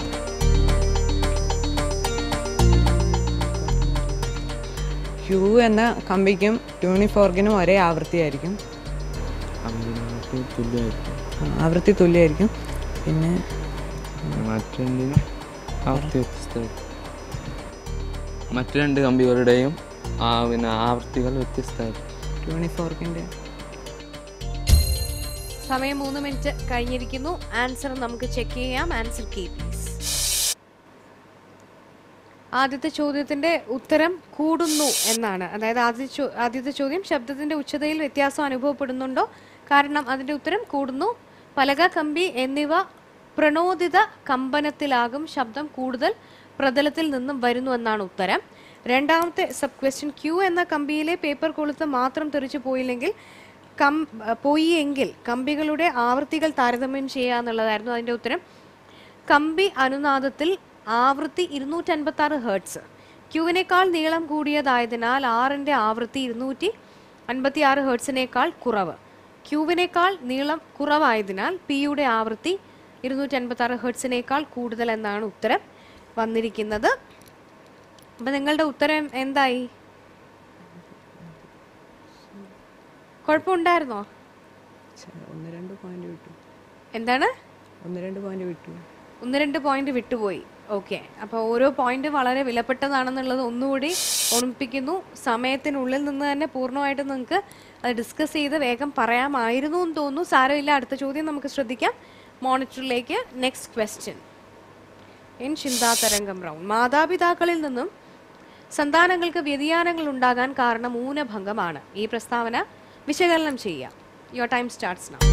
ക്യൂ എന്ന കമ്പിക്കും ട്യൂണിഫോർക്കിനും ഒരേ ആവൃത്തിയായിരിക്കും കമ്പിനോട്ട് തുല്യമായിരിക്കും ആ, ആവൃത്തി തുല്യമായിരിക്കും പിന്നെ മറ്റൊന്നിന് ആവൃത്തി വ്യത്യസ്തമായിരിക്കും മറ്റു രണ്ട് കമ്പികളുടെയും ആ, പിന്നെ ആവൃത്തികൾ വ്യത്യസ്തമായിരിക്കും ട്യൂണിഫോർക്കിൻ്റെ സമയം മൂന്ന് മിനിറ്റ് കഴിഞ്ഞിരിക്കുന്നു ആൻസർ നമുക്ക് ചെക്ക് ചെയ്യാം ആൻസർ കീ പ്ലീസ് ആദ്യത്തെ ചോദ്യത്തിന്റെ ഉത്തരം കൂടുന്നു എന്നാണ് അതായത് ആദ്യ ചോ- ആദ്യത്തെ ചോദ്യം ശബ്ദത്തിന്റെ ഉച്ചതയിൽ വ്യത്യാസം അനുഭവപ്പെടുന്നുണ്ടോ കാരണം അതിന്റെ ഉത്തരം കൂടുന്നു പലക കമ്പി എന്നിവ പ്രണോദിത കമ്പനത്തിലാകും ശബ്ദം കൂടുതൽ പ്രതലത്തിൽ നിന്നും വരുന്നു എന്നാണ് ഉത്തരം രണ്ടാമത്തെ സബ് ക്വസ്റ്റ്യൻ ക്യൂ എന്ന കമ്പിയിലെ പേപ്പർ കൊളുത്ത് മാത്രം തെറിച്ചു പോയില്ലെങ്കിൽ കം പോയി എങ്കിൽ കമ്പികളുടെ ആവൃത്തികൾ താരതമ്യം ചെയ്യുക എന്നുള്ളതായിരുന്നു അതിന്റെ ഉത്തരം കമ്പി അനുനാദത്തിൽ ആവൃത്തി ഇരുന്നൂറ്റൻപത്തി ആറ് ഹേർട്സ് ക്യൂവിനേക്കാൾ നീളം കൂടിയതായതിനാൽ ആറിന്റെ ആവൃത്തി ഇരുന്നൂറ്റി അൻപത്തി ആറ് ഹേർട്സിനേക്കാൾ കുറവ് ക്യൂവിനേക്കാൾ നീളം കുറവായതിനാൽ പിയുടെ ആവൃത്തി ഇരുന്നൂറ്റി അൻപത്തി ആറ് ഹേർട്സിനേക്കാൾ കൂടുതൽ എന്നാണ് ഉത്തരം വന്നിരിക്കുന്നത് അപ്പം നിങ്ങളുടെ ഉത്തരം എന്തായി കുഴപ്പമുണ്ടായിരുന്നോ ഒന്ന് രണ്ട് പോയിന്റ് വിട്ടു എന്താണ് ഒന്ന് രണ്ട് പോയിന്റ് വിട്ടു ഒന്ന് രണ്ട് പോയിന്റ് വിട്ടുപോയി ഓക്കെ അപ്പോൾ ഓരോ പോയിന്റ് വളരെ വിലപ്പെട്ടതാണെന്നുള്ളത് ഒന്നുകൂടി ഓർമ്മിപ്പിക്കുന്നു സമയത്തിനുള്ളിൽ നിന്ന് തന്നെ പൂർണ്ണമായിട്ട് നിങ്ങൾക്ക് അത് ഡിസ്കസ് ചെയ്ത് വേഗം പറയാമായിരുന്നു എന്ന് തോന്നുന്നു സാരമില്ല അടുത്ത ചോദ്യം നമുക്ക് ശ്രദ്ധിക്കാം മോണിറ്ററിലേക്ക് നെക്സ്റ്റ് ക്വസ്റ്റ്യൻ ഇൻ ചിന്താതരംഗം റൗണ്ട് മാതാപിതാക്കളിൽ നിന്നും സന്താനങ്ങൾക്ക് വ്യതിയാനങ്ങൾ ഉണ്ടാകാൻ കാരണം ഊനഭംഗമാണ് ഈ പ്രസ്താവന വിശകലനം ചെയ്യാം യുവർ ടൈം സ്റ്റാർട്ട്സ് നൗ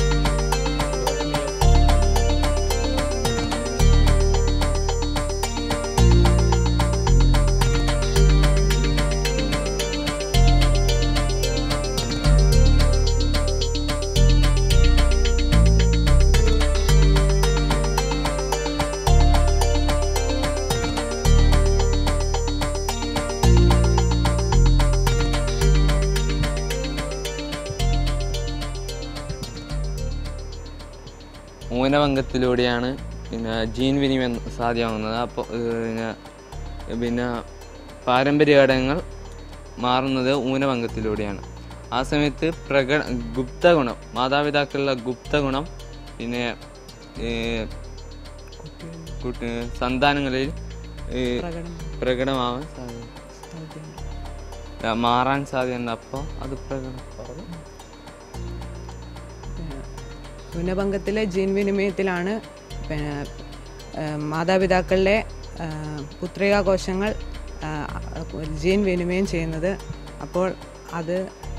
ഊനഭംഗത്തിലൂടെയാണ് പിന്നെ ജീൻ വിനിമയം സാധ്യമാകുന്നത് അപ്പോൾ പിന്നെ പിന്നെ പാരമ്പര്യ ഘടകങ്ങൾ മാറുന്നത് ഊനഭംഗത്തിലൂടെയാണ് ആ സമയത്ത് പ്രകട ഗുപ്തഗുണം മാതാപിതാക്കളുടെ ഗുപ്തഗുണം പിന്നെ ഈ കുട്ടി സന്താനങ്ങളിൽ ഈ പ്രകടനം പ്രകടമാവാൻ സാധ്യത സാധ്യതയുണ്ട്. മാറാൻ സാധ്യതയുണ്ട് അപ്പോൾ അത് പ്രകടം ഊനഭംഗത്തിലെ ജീൻ വിനിമയത്തിലാണ് പിന്നെ ആ, മാതാപിതാക്കളുടെ ആ, പുത്രികാകോശങ്ങൾ ആ, ജീൻ വിനിമയം ചെയ്യുന്നത് അപ്പോൾ അത്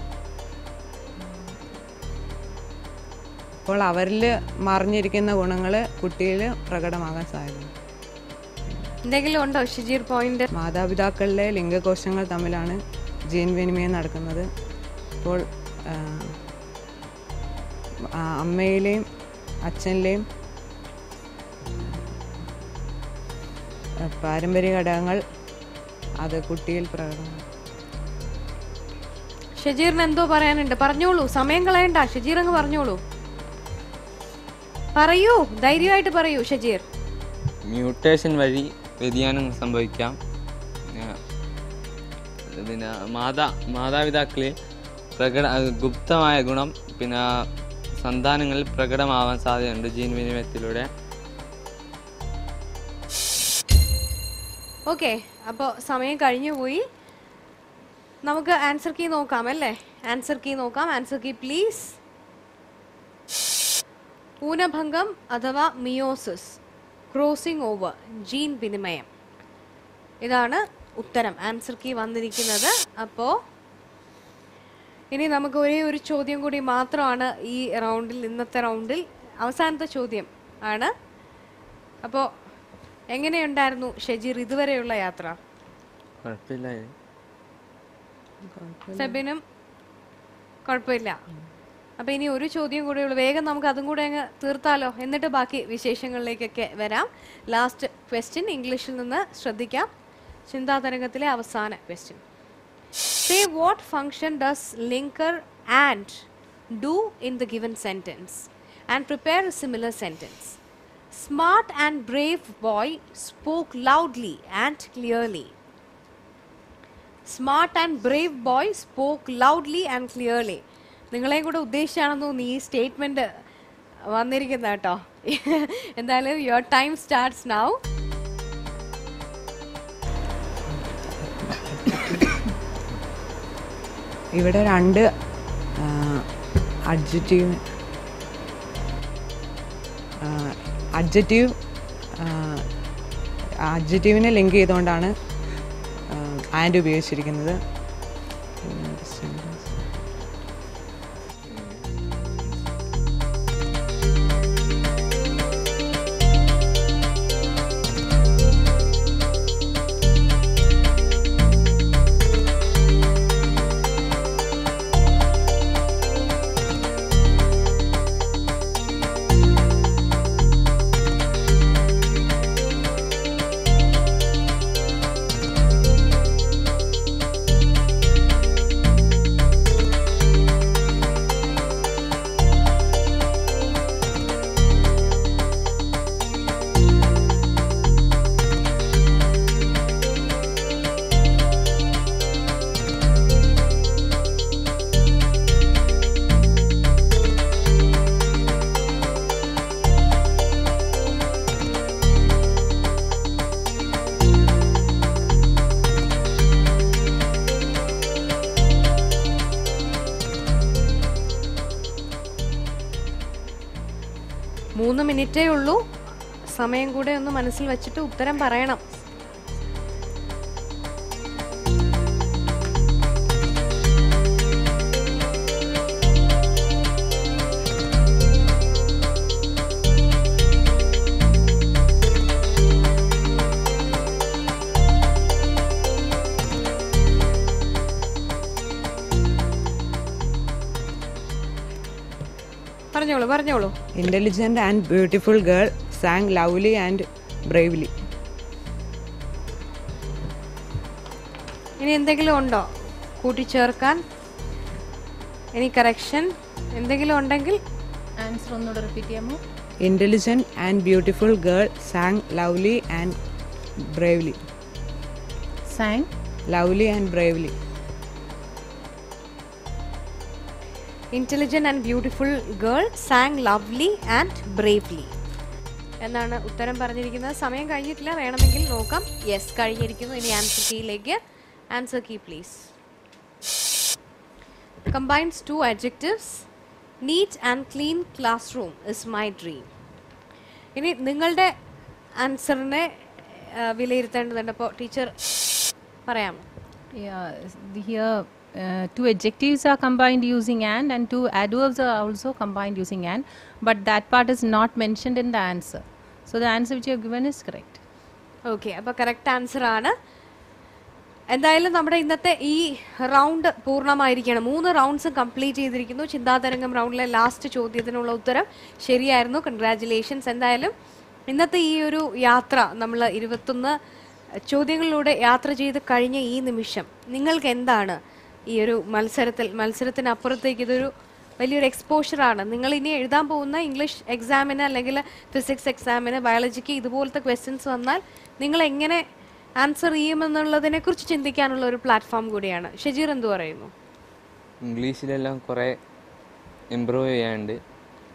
അപ്പോൾ അവരിൽ മറിഞ്ഞിരിക്കുന്ന ഗുണങ്ങൾ കുട്ടിയിൽ പ്രകടമാകാൻ സാധ്യതയുണ്ട് എന്തെങ്കിലും ഉണ്ടോ ഷിജീർ പോയിന്റ് മാതാപിതാക്കളിലെ ലിംഗകോശങ്ങൾ തമ്മിലാണ് ജീൻ വിനിമയം നടക്കുന്നത് അപ്പോൾ ആ, ആ, അമ്മയിലെയും അച്ഛനിലെയും ആ, പാരമ്പര്യ ഘടകങ്ങൾ അത് കുട്ടിയിൽ പ്രകടമാണ് ഷജീറിന് എന്തോ പറയാനുണ്ട് പറഞ്ഞോളൂ സമയം കളയണ്ട ഷജീർ അങ്ങ് പറഞ്ഞോളൂ പറയൂ ധൈര്യമായിട്ട് പറയൂ ഷജീർ മ്യൂട്ടേഷൻ വഴി വ്യതിയാനങ്ങൾ സംഭവിക്കാം പിന്നെ പിന്നെ മാതാ മാതാപിതാക്കളിൽ പ്രകട ഗുപ്തമായ ഗുണം പിന്നെ സന്താനങ്ങളിൽ പ്രകടമാവാൻ സാധ്യതയുണ്ട് ജീൻ വിനിമയത്തിലൂടെ ഓക്കെ അപ്പോൾ സമയം കഴിഞ്ഞു പോയി നമുക്ക് ആൻസർ കീ നോക്കാം അല്ലേ ആൻസർ കീ നോക്കാം ആൻസർ കീ പ്ലീസ് ഊനഭംഗം അഥവാ മിയോസിസ് ക്രോസിംഗ് ഓവർ ജീൻ വിനിമയം ഇതാണ് ഉത്തരം ആൻസർ കീ വന്നിരിക്കുന്നത് അപ്പോൾ ഇനി നമുക്ക് ഒരേ ഒരു ചോദ്യം കൂടി മാത്രമാണ് ഈ റൗണ്ടിൽ ഇന്നത്തെ റൗണ്ടിൽ അവസാനത്തെ ചോദ്യം ആണ് അപ്പോൾ എങ്ങനെയുണ്ടായിരുന്നു ഷെജീർ ഇതുവരെയുള്ള യാത്ര കുഴപ്പമില്ല സെബിനും കുഴപ്പമില്ല അപ്പൊ ഇനി ഒരു ചോദ്യം കൂടെ ഉള്ളു വേഗം നമുക്ക് അതും കൂടെ അങ്ങ് തീർത്താലോ എന്നിട്ട് ബാക്കി വിശേഷങ്ങളിലേക്കൊക്കെ വരാം ലാസ്റ്റ് ക്വസ്റ്റ്യൻ ഇംഗ്ലീഷിൽ നിന്ന് ശ്രദ്ധിക്കാം ചിന്താതരംഗത്തിലെ അവസാന question say what function does linker and do in the given sentence and prepare a similar sentence smart and brave boy spoke loudly and clearly smart and brave boy spoke loudly and clearly നിങ്ങളെയും കൂടെ ഉദ്ദേശിച്ചാണെന്ന് തോന്നുന്നു ഈ സ്റ്റേറ്റ്മെന്റ് വന്നിരിക്കുന്നത് കേട്ടോ എന്തായാലും യുവർ ടൈം സ്റ്റാർട്ട്സ് നൗ ഇവിടെ രണ്ട് അഡ്ജറ്റീവ് അഡ്ജറ്റീവ് അഡ്ജറ്റീവിനെ ലിങ്ക് ചെയ്തുകൊണ്ടാണ് ആൻഡ് ഉപയോഗിച്ചിരിക്കുന്നത് മൂന്ന് മിനിറ്റേ ഉള്ളൂ സമയം കൂടെ ഒന്ന് മനസ്സിൽ വെച്ചിട്ട് ഉത്തരം പറയണം പറഞ്ഞോളൂ പറഞ്ഞോളൂ intelligent and beautiful girl sang lovely and bravely ഇനി എന്തെങ്കിലും ഉണ്ടോ കൂട്ടിച്ചേർക്കാൻ ഇനി കറക്ഷൻ എന്തെങ്കിലും ഉണ്ടെങ്കിൽ ആൻസർ ഒന്നുകൂടെ റിപ്പീറ്റ് ചെയ്യാമോ intelligent and beautiful girl sang lovely and bravely sang lovely and bravely intelligent and beautiful girl sang lovely and bravely എന്നാണ് ഉത്തരം പറഞ്ഞിരിക്കുന്നത് സമയം കഴിഞ്ഞിട്ടില്ല വേണമെങ്കിൽ നോക്കാം യെസ് കഴിഞ്ഞിരിക്കുന്നു ഇനി ആൻസർ കീയിലേക്ക് answer key please combines two adjectives neat and clean classroom is my dream ഇനി നിങ്ങളുടെ ആൻസറിനെ വിലയിരുത്തേണ്ടതുണ്ട് അപ്പോൾ ടീച്ചർ പറയാമോ Yeah, the- here uh, two adjectives are combined using and and two adverbs are also combined using and, but that part is not mentioned in the answer. So the answer which you have given is correct. Okay അപ്പോൾ കറക്റ്റ് ആൻസർ ആണ് എന്തായാലും നമ്മുടെ ഇന്നത്തെ ഈ റൗണ്ട് പൂർണ്ണമായിരിക്കണം മൂന്ന് റൗണ്ട്സ് കംപ്ലീറ്റ് ചെയ്തിരിക്കുന്നു ചിന്താതരംഗം റൗണ്ടിലെ ലാസ്റ്റ് ചോദ്യത്തിനുള്ള ഉത്തരം ശരിയായിരുന്നു കൺഗ്രാറ്റുലേഷൻസ് എന്തായാലും ഇന്നത്തെ ഈ ഒരു യാത്ര നമ്മൾ ഇരുപത്തൊന്ന് ചോദ്യങ്ങളിലൂടെ യാത്ര ചെയ്ത് കഴിഞ്ഞ ഈ നിമിഷം നിങ്ങൾക്ക് എന്താണ് ഈ ഒരു മത്സരത്തിൽ മത്സരത്തിനപ്പുറത്തേക്ക് ഇതൊരു വലിയൊരു എക്സ്പോഷറാണ് നിങ്ങൾ ഇനി എഴുതാൻ പോകുന്ന ഇംഗ്ലീഷ് എക്സാമിന് അല്ലെങ്കിൽ ഫിസിക്സ് എക്സാമിന് ബയോളജിക്ക് ഇതുപോലത്തെ ക്വസ്റ്റ്യൻസ് വന്നാൽ നിങ്ങൾ എങ്ങനെ ആൻസർ ചെയ്യുമെന്നുള്ളതിനെ കുറിച്ച് ചിന്തിക്കാനുള്ള ഒരു പ്ലാറ്റ്ഫോം കൂടിയാണ് ഷജീർ എന്തു പറയുന്നു ഇംഗ്ലീഷിലെല്ലാം കുറേ ഇമ്പ്രൂവ് ചെയ്യാനുണ്ട്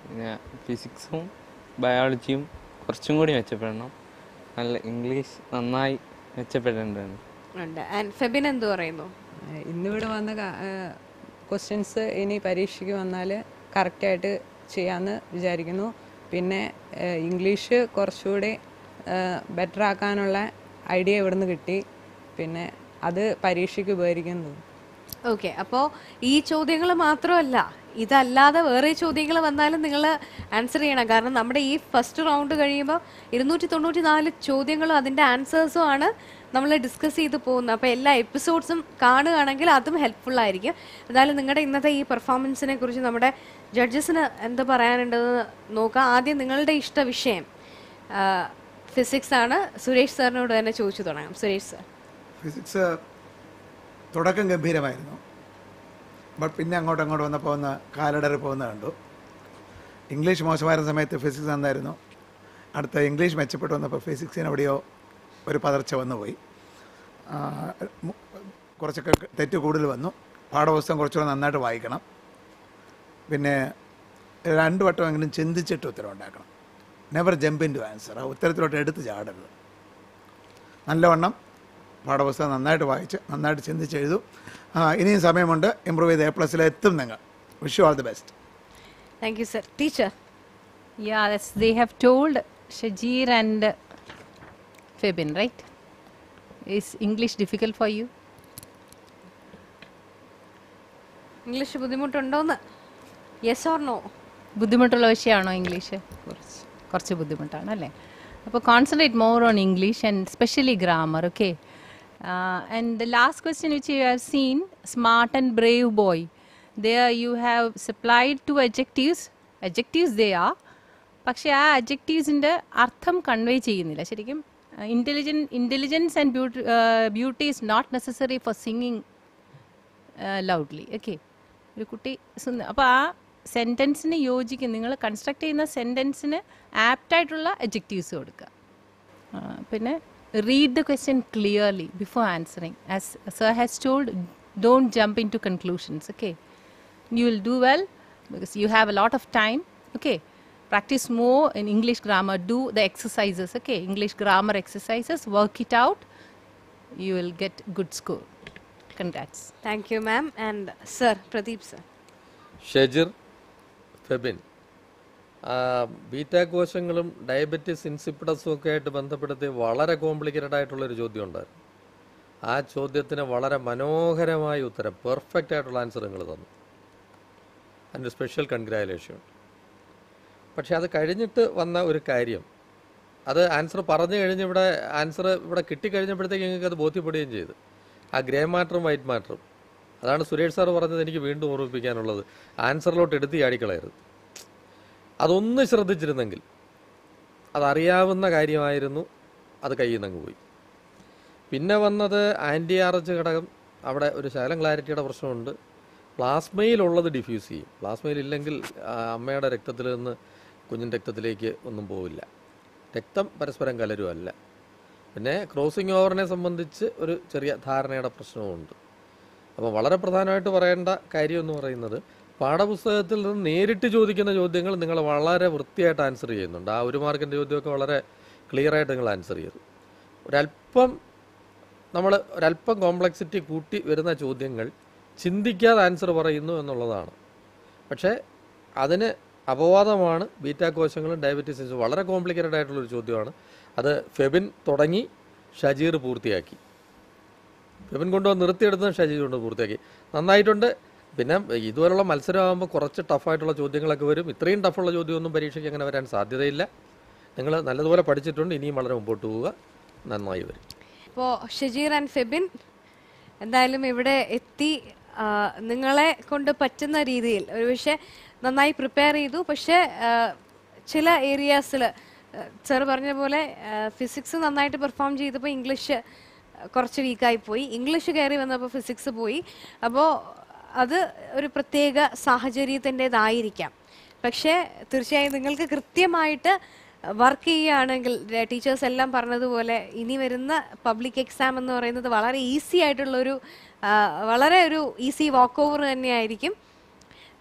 പിന്നെ ഫിസിക്സും ബയോളജിയും കുറച്ചും കൂടി മെച്ചപ്പെടണം നല്ല ഇംഗ്ലീഷ് നന്നായി മെച്ചപ്പെടേണ്ടതാണ് ഉണ്ട് ആൻഡ് ഫെബിൻ എന്ത് പറയുന്നു ഏഹ് ഇന്നിവിടെ വന്ന ക്വസ്റ്റ്യൻസ് ഇനി പരീക്ഷയ്ക്ക് വന്നാൽ കറക്റ്റായിട്ട് ചെയ്യാമെന്ന് വിചാരിക്കുന്നു പിന്നെ ഏഹ് ഇംഗ്ലീഷ് കുറച്ചുകൂടി ബെറ്റർ ആക്കാനുള്ള ഐഡിയ ഇവിടുന്ന് കിട്ടി പിന്നെ അത് പരീക്ഷയ്ക്ക് ഉപകരിക്കുന്നു ഓക്കെ അപ്പോൾ ഈ ചോദ്യങ്ങൾ മാത്രമല്ല ഇതല്ലാതെ വേറെ ചോദ്യങ്ങൾ വന്നാലും നിങ്ങൾ ആൻസർ ചെയ്യണം കാരണം നമ്മുടെ ഈ ഫസ്റ്റ് റൗണ്ട് കഴിയുമ്പോൾ ഇരുന്നൂറ്റി തൊണ്ണൂറ്റി നാല് ചോദ്യങ്ങളും അതിൻ്റെ ആൻസേഴ്സും ആണ് നമ്മൾ ഡിസ്കസ് ചെയ്ത് പോകുന്നത് അപ്പോൾ എല്ലാ എപ്പിസോഡ്സും കാണുകയാണെങ്കിൽ അതും ഹെൽപ്ഫുൾ ആയിരിക്കും എന്തായാലും നിങ്ങളുടെ ഇന്നത്തെ ഈ പെർഫോമൻസിനെ കുറിച്ച് നമ്മുടെ ജഡ്ജസിന് എന്ത് പറയാനുണ്ടെന്ന് നോക്കാം ആദ്യം നിങ്ങളുടെ ഇഷ്ട വിഷയം ഫിസിക്സ് ആണ് സുരേഷ് സാറിനോട് തന്നെ ചോദിച്ചു തുടങ്ങാം സുരേഷ് സാർ ഫിസിക്സ് തുടക്കം ഗംഭീരമായിരുന്നു ബട്ട് പിന്നെ അങ്ങോട്ടും അങ്ങോട്ട് വന്നപ്പോൾ ഒന്ന് കാലടറി പോകുന്ന കണ്ടു ഇംഗ്ലീഷ് മോശമായിരുന്ന സമയത്ത് ഫിസിക്സ് നന്നായിരുന്നു അടുത്ത ഇംഗ്ലീഷ് മെച്ചപ്പെട്ട് വന്നപ്പോൾ ഫിസിക്സിന് എവിടെയോ ഒരു പതർച്ച വന്നു പോയി ആ, മു- കുറച്ചൊക്കെ തെറ്റ് കൂടുതൽ വന്നു പാഠപുസ്തകം കുറച്ചുകൂടെ നന്നായിട്ട് വായിക്കണം പിന്നെ രണ്ട് വട്ടമെങ്കിലും ചിന്തിച്ചിട്ട് ഉത്തരം ഉണ്ടാക്കണം never jump in to answer ആ ഉത്തരത്തിലോട്ട് എടുത്ത് ചാടരുത് നല്ലവണ്ണം പാഠപുസ്തകം നന്നായിട്ട് വായിച്ച് നന്നായിട്ട് ചിന്തിച്ച് എഴുതും ആ, ഇനിയും സമയമുണ്ട് ഇമ്പ്രൂവ് ചെയ്ത് എ പ്ലസ്സിൽ എത്തും നിങ്ങൾ wish you all the best thank you sir teacher Yeah, that's, they have told Shajir and uh, Febin, right? Is English difficult for you? English ബുദ്ധിമുട്ടുണ്ടോന്ന് യെസ് ഓർ നോ ബുദ്ധിമുട്ടുള്ള വിഷയമാണോ ഇംഗ്ലീഷ് കുറച്ച് കുറച്ച് ബുദ്ധിമുട്ടാണ് അല്ലേ അപ്പോൾ concentrate more on English and specially grammar okay and the last question which you have seen smart and brave boy there you have supplied two adjectives adjectives they ആ പക്ഷേ ആ അജക്റ്റീവ്സിൻ്റെ അർത്ഥം കൺവേ ചെയ്യുന്നില്ല ശരിക്കും intelligence intelligence and beauty beauty is not necessary for singing loudly okay ഒരു കുട്ടി അപ്പോൾ ആ സെൻറ്റൻസിന് യോജിക്കും നിങ്ങൾ കൺസ്ട്രക്ട് ചെയ്യുന്ന സെൻറ്റൻസിന് ആപ്റ്റായിട്ടുള്ള എജക്റ്റീവ്സ് കൊടുക്കുക ആ, പിന്നെ read the question clearly before answering as sir has told don't jump in to conclusions okay you will do well because you have a lot of time okay practice more in english grammar do the exercises okay english grammar exercises work it out you will get good score congrats thank you ma'am and sir Pradeep sir Shejir Febin beta കോശങ്ങളും ഡയബറ്റിസ് ഇൻസിപ്പിഡസും ഒക്കെ ആയിട്ട് ബന്ധപ്പെടുത്തി വളരെ കോംപ്ലിക്കേറ്റഡ് ആയിട്ടുള്ളൊരു ചോദ്യം ഉണ്ടായിരുന്നു ആ ചോദ്യത്തിന് വളരെ മനോഹരമായ ഉത്തരം പെർഫെക്റ്റ് ആയിട്ടുള്ള ആൻസർ നിങ്ങൾ തന്നു അതിൻ്റെ സ്പെഷ്യൽ കൺഗ്രാജുലേഷൻ പക്ഷെ അത് കഴിഞ്ഞിട്ട് വന്ന ഒരു കാര്യം അത് ആൻസർ പറഞ്ഞു കഴിഞ്ഞ് ഇവിടെ ആൻസർ ഇവിടെ കിട്ടിക്കഴിഞ്ഞപ്പോഴത്തേക്ക് നിങ്ങൾക്ക് അത് ബോധ്യപ്പെടുകയും ചെയ്തു ആ ഗ്രേ മാറ്ററും വൈറ്റ് മാറ്ററും അതാണ് സുരേഷ് സാർ പറഞ്ഞത് എനിക്ക് വീണ്ടും ഓർമ്മിപ്പിക്കാനുള്ളത് ആൻസറിലോട്ട് എടുത്ത് ചാടിക്കളയരുത് അതൊന്ന് ശ്രദ്ധിച്ചിരുന്നെങ്കിൽ അതറിയാവുന്ന കാര്യമായിരുന്നു അത് കയ്യിൽ നിന്ന് അങ്ങ് പോയി പിന്നെ വന്നത് ആൻറ്റി ആർ എച്ച് ഘടകം അവിടെ ഒരു ശകലം ക്ലാരിറ്റിയുടെ പ്രശ്നമുണ്ട് പ്ലാസ്മയിലുള്ളത് ഡിഫ്യൂസ് ചെയ്യും പ്ലാസ്മയിൽ ഇല്ലെങ്കിൽ ആ, അമ്മയുടെ രക്തത്തിൽ നിന്ന് കുഞ്ഞിൻ്റെ രക്തത്തിലേക്ക് ഒന്നും പോവില്ല രക്തം പരസ്പരം കലരുമല്ല പിന്നെ ക്രോസിംഗ് ഓവറിനെ സംബന്ധിച്ച് ഒരു ചെറിയ ധാരണയുടെ പ്രശ്നവുമുണ്ട് അപ്പോൾ വളരെ പ്രധാനമായിട്ട് പറയേണ്ട കാര്യം എന്ന് പറയുന്നത് പാഠപുസ്തകത്തിൽ നിന്ന് നേരിട്ട് ചോദിക്കുന്ന ചോദ്യങ്ങൾ നിങ്ങൾ വളരെ വൃത്തിയായിട്ട് ആൻസർ ചെയ്യുന്നുണ്ട് ആ ഒരു മാർക്കിൻ്റെ ചോദ്യമൊക്കെ വളരെ ക്ലിയർ ആയിട്ട് നിങ്ങൾ ആൻസർ ചെയ്തു ഒരല്പം നമ്മൾ ഒരല്പം കോംപ്ലക്സിറ്റി കൂട്ടി വരുന്ന ചോദ്യങ്ങൾ ചിന്തിക്കാതെ ആൻസർ പറയുന്നു എന്നുള്ളതാണ് പക്ഷേ അതിന് അപവാദമാണ് ബീറ്റാ കോശങ്ങളും ഡയബറ്റീസ് വളരെ കോംപ്ലിക്കേറ്റഡ് ആയിട്ടുള്ളൊരു ചോദ്യമാണ് അത് ഫെബിൻ തുടങ്ങി ഷജീർ പൂർത്തിയാക്കി ഫെബിൻ കൊണ്ടുവന്ന് നിർത്തിയെടുത്ത് ഷജീർ കൊണ്ട് പൂർത്തിയാക്കി നന്നായിട്ടുണ്ട് പിന്നെ ഇതുപോലുള്ള മത്സരമാകുമ്പോൾ കുറച്ച് ടഫായിട്ടുള്ള ചോദ്യങ്ങളൊക്കെ വരും ഇത്രയും ടഫുള്ള ചോദ്യമൊന്നും പരീക്ഷയ്ക്ക് അങ്ങനെ വരാൻ സാധ്യതയില്ല നിങ്ങൾ നല്ലതുപോലെ പഠിച്ചിട്ടുണ്ട് ഇനിയും വളരെ മുമ്പോട്ട് പോവുക നന്നായി വരും അപ്പോൾ ഷജീർ ആൻഡ് ഫെബിൻ എന്തായാലും ഇവിടെ എത്തി ആ, നിങ്ങളെ കൊണ്ട് പറ്റുന്ന രീതിയിൽ ഒരുപക്ഷെ നന്നായി പ്രിപ്പയർ ചെയ്തു പക്ഷേ ആ, ചില ഏരിയാസിൽ സാർ പറഞ്ഞ പോലെ ഫിസിക്സ് നന്നായിട്ട് പെർഫോം ചെയ്തപ്പോൾ ഇംഗ്ലീഷ് കുറച്ച് വീക്കായി പോയി ഇംഗ്ലീഷ് കയറി വന്നപ്പോൾ ഫിസിക്സ് പോയി അപ്പോൾ അത് ഒരു പ്രത്യേക സാഹചര്യത്തിൻ്റെതായിരിക്കാം പക്ഷേ തീർച്ചയായും നിങ്ങൾക്ക് കൃത്യമായിട്ട് വർക്ക് ചെയ്യുകയാണെങ്കിൽ ടീച്ചേഴ്സ് എല്ലാം പറഞ്ഞതുപോലെ ഇനി വരുന്ന പബ്ലിക് എക്സാം എന്ന് പറയുന്നത് വളരെ ഈസി ആയിട്ടുള്ളൊരു ആ, വളരെ ഒരു ഈസി വാക്ക് ഓവർ തന്നെയായിരിക്കും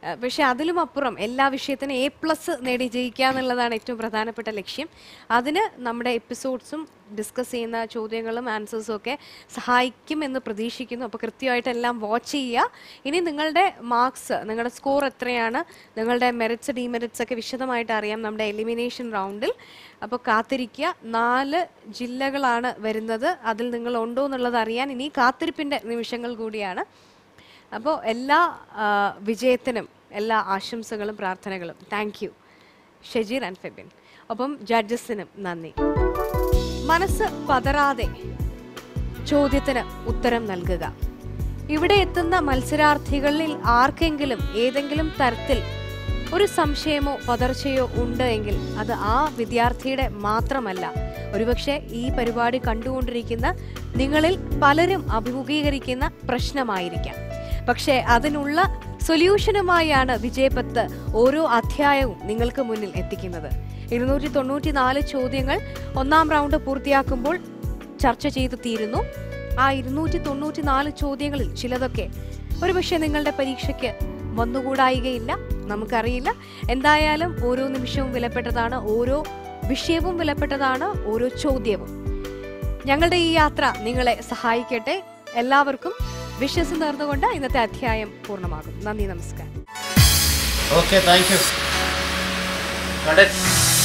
ആ, പക്ഷെ അതിലും അപ്പുറം എല്ലാ വിഷയത്തിനും എ പ്ലസ് നേടി ജയിക്കുക എന്നുള്ളതാണ് ഏറ്റവും പ്രധാനപ്പെട്ട ലക്ഷ്യം അതിന് നമ്മുടെ എപ്പിസോഡ്സും ഡിസ്കസ് ചെയ്യുന്ന ചോദ്യങ്ങളും ആൻസേഴ്സും ഒക്കെ സഹായിക്കും എന്ന് പ്രതീക്ഷിക്കുന്നു അപ്പോൾ കൃത്യമായിട്ട് എല്ലാം വാച്ച് ചെയ്യുക ഇനി നിങ്ങളുടെ മാർക്സ് നിങ്ങളുടെ സ്കോർ എത്രയാണ് നിങ്ങളുടെ മെറിറ്റ്സ് ഡിമെറിറ്റ്സ് ഒക്കെ വിശദമായിട്ട് അറിയാം നമ്മുടെ എലിമിനേഷൻ റൗണ്ടിൽ അപ്പോൾ കാത്തിരിക്കുക നാല് ജില്ലകളാണ് വരുന്നത് അതിൽ നിങ്ങൾ ഉണ്ടോ എന്നുള്ളത് അറിയാൻ ഇനി കാത്തിരിപ്പിൻ്റെ നിമിഷങ്ങൾ കൂടിയാണ് അപ്പോൾ എല്ലാ ആ, വിജയത്തിനും എല്ലാ ആശംസകളും പ്രാർത്ഥനകളും thank you Shejeer and Febin ഒപ്പം ജഡ്ജസിനും നന്ദി മനസ്സ് പതറാതെ ചോദ്യത്തിന് ഉത്തരം നൽകുക ഇവിടെ എത്തുന്ന മത്സരാർത്ഥികളിൽ ആർക്കെങ്കിലും ഏതെങ്കിലും തരത്തിൽ ഒരു സംശയമോ പതർച്ചയോ ഉണ്ട് എങ്കിൽ അത് ആ വിദ്യാർത്ഥിയുടെ മാത്രമല്ല ഒരുപക്ഷെ ഈ പരിപാടി കണ്ടുകൊണ്ടിരിക്കുന്ന നിങ്ങളിൽ പലരും അഭിമുഖീകരിക്കുന്ന പ്രശ്നമായിരിക്കാം പക്ഷേ അതിനുള്ള സൊല്യൂഷനുമായാണ് വിജയപത്ത് ഓരോ അധ്യായവും നിങ്ങൾക്ക് മുന്നിൽ എത്തിക്കുന്നത് ഇരുന്നൂറ്റി തൊണ്ണൂറ്റി നാല് ചോദ്യങ്ങൾ ഒന്നാം റൗണ്ട് പൂർത്തിയാക്കുമ്പോൾ ചർച്ച ചെയ്തു തീരുന്നു ആ ഇരുന്നൂറ്റി തൊണ്ണൂറ്റി നാല് ചോദ്യങ്ങളിൽ ചിലതൊക്കെ ഒരുപക്ഷെ നിങ്ങളുടെ പരീക്ഷയ്ക്ക് വന്നുകൂടായികയില്ല നമുക്കറിയില്ല എന്തായാലും ഓരോ നിമിഷവും വിലപ്പെട്ടതാണ് ഓരോ വിഷയവും വിലപ്പെട്ടതാണ് ഓരോ ചോദ്യവും ഞങ്ങളുടെ ഈ യാത്ര നിങ്ങളെ സഹായിക്കട്ടെ എല്ലാവർക്കും വിശ്വസം നേർന്നുകൊണ്ട് ഇന്നത്തെ അധ്യായം പൂർണ്ണമാകും നന്ദി നമസ്കാരം Okay, thank you. Got it.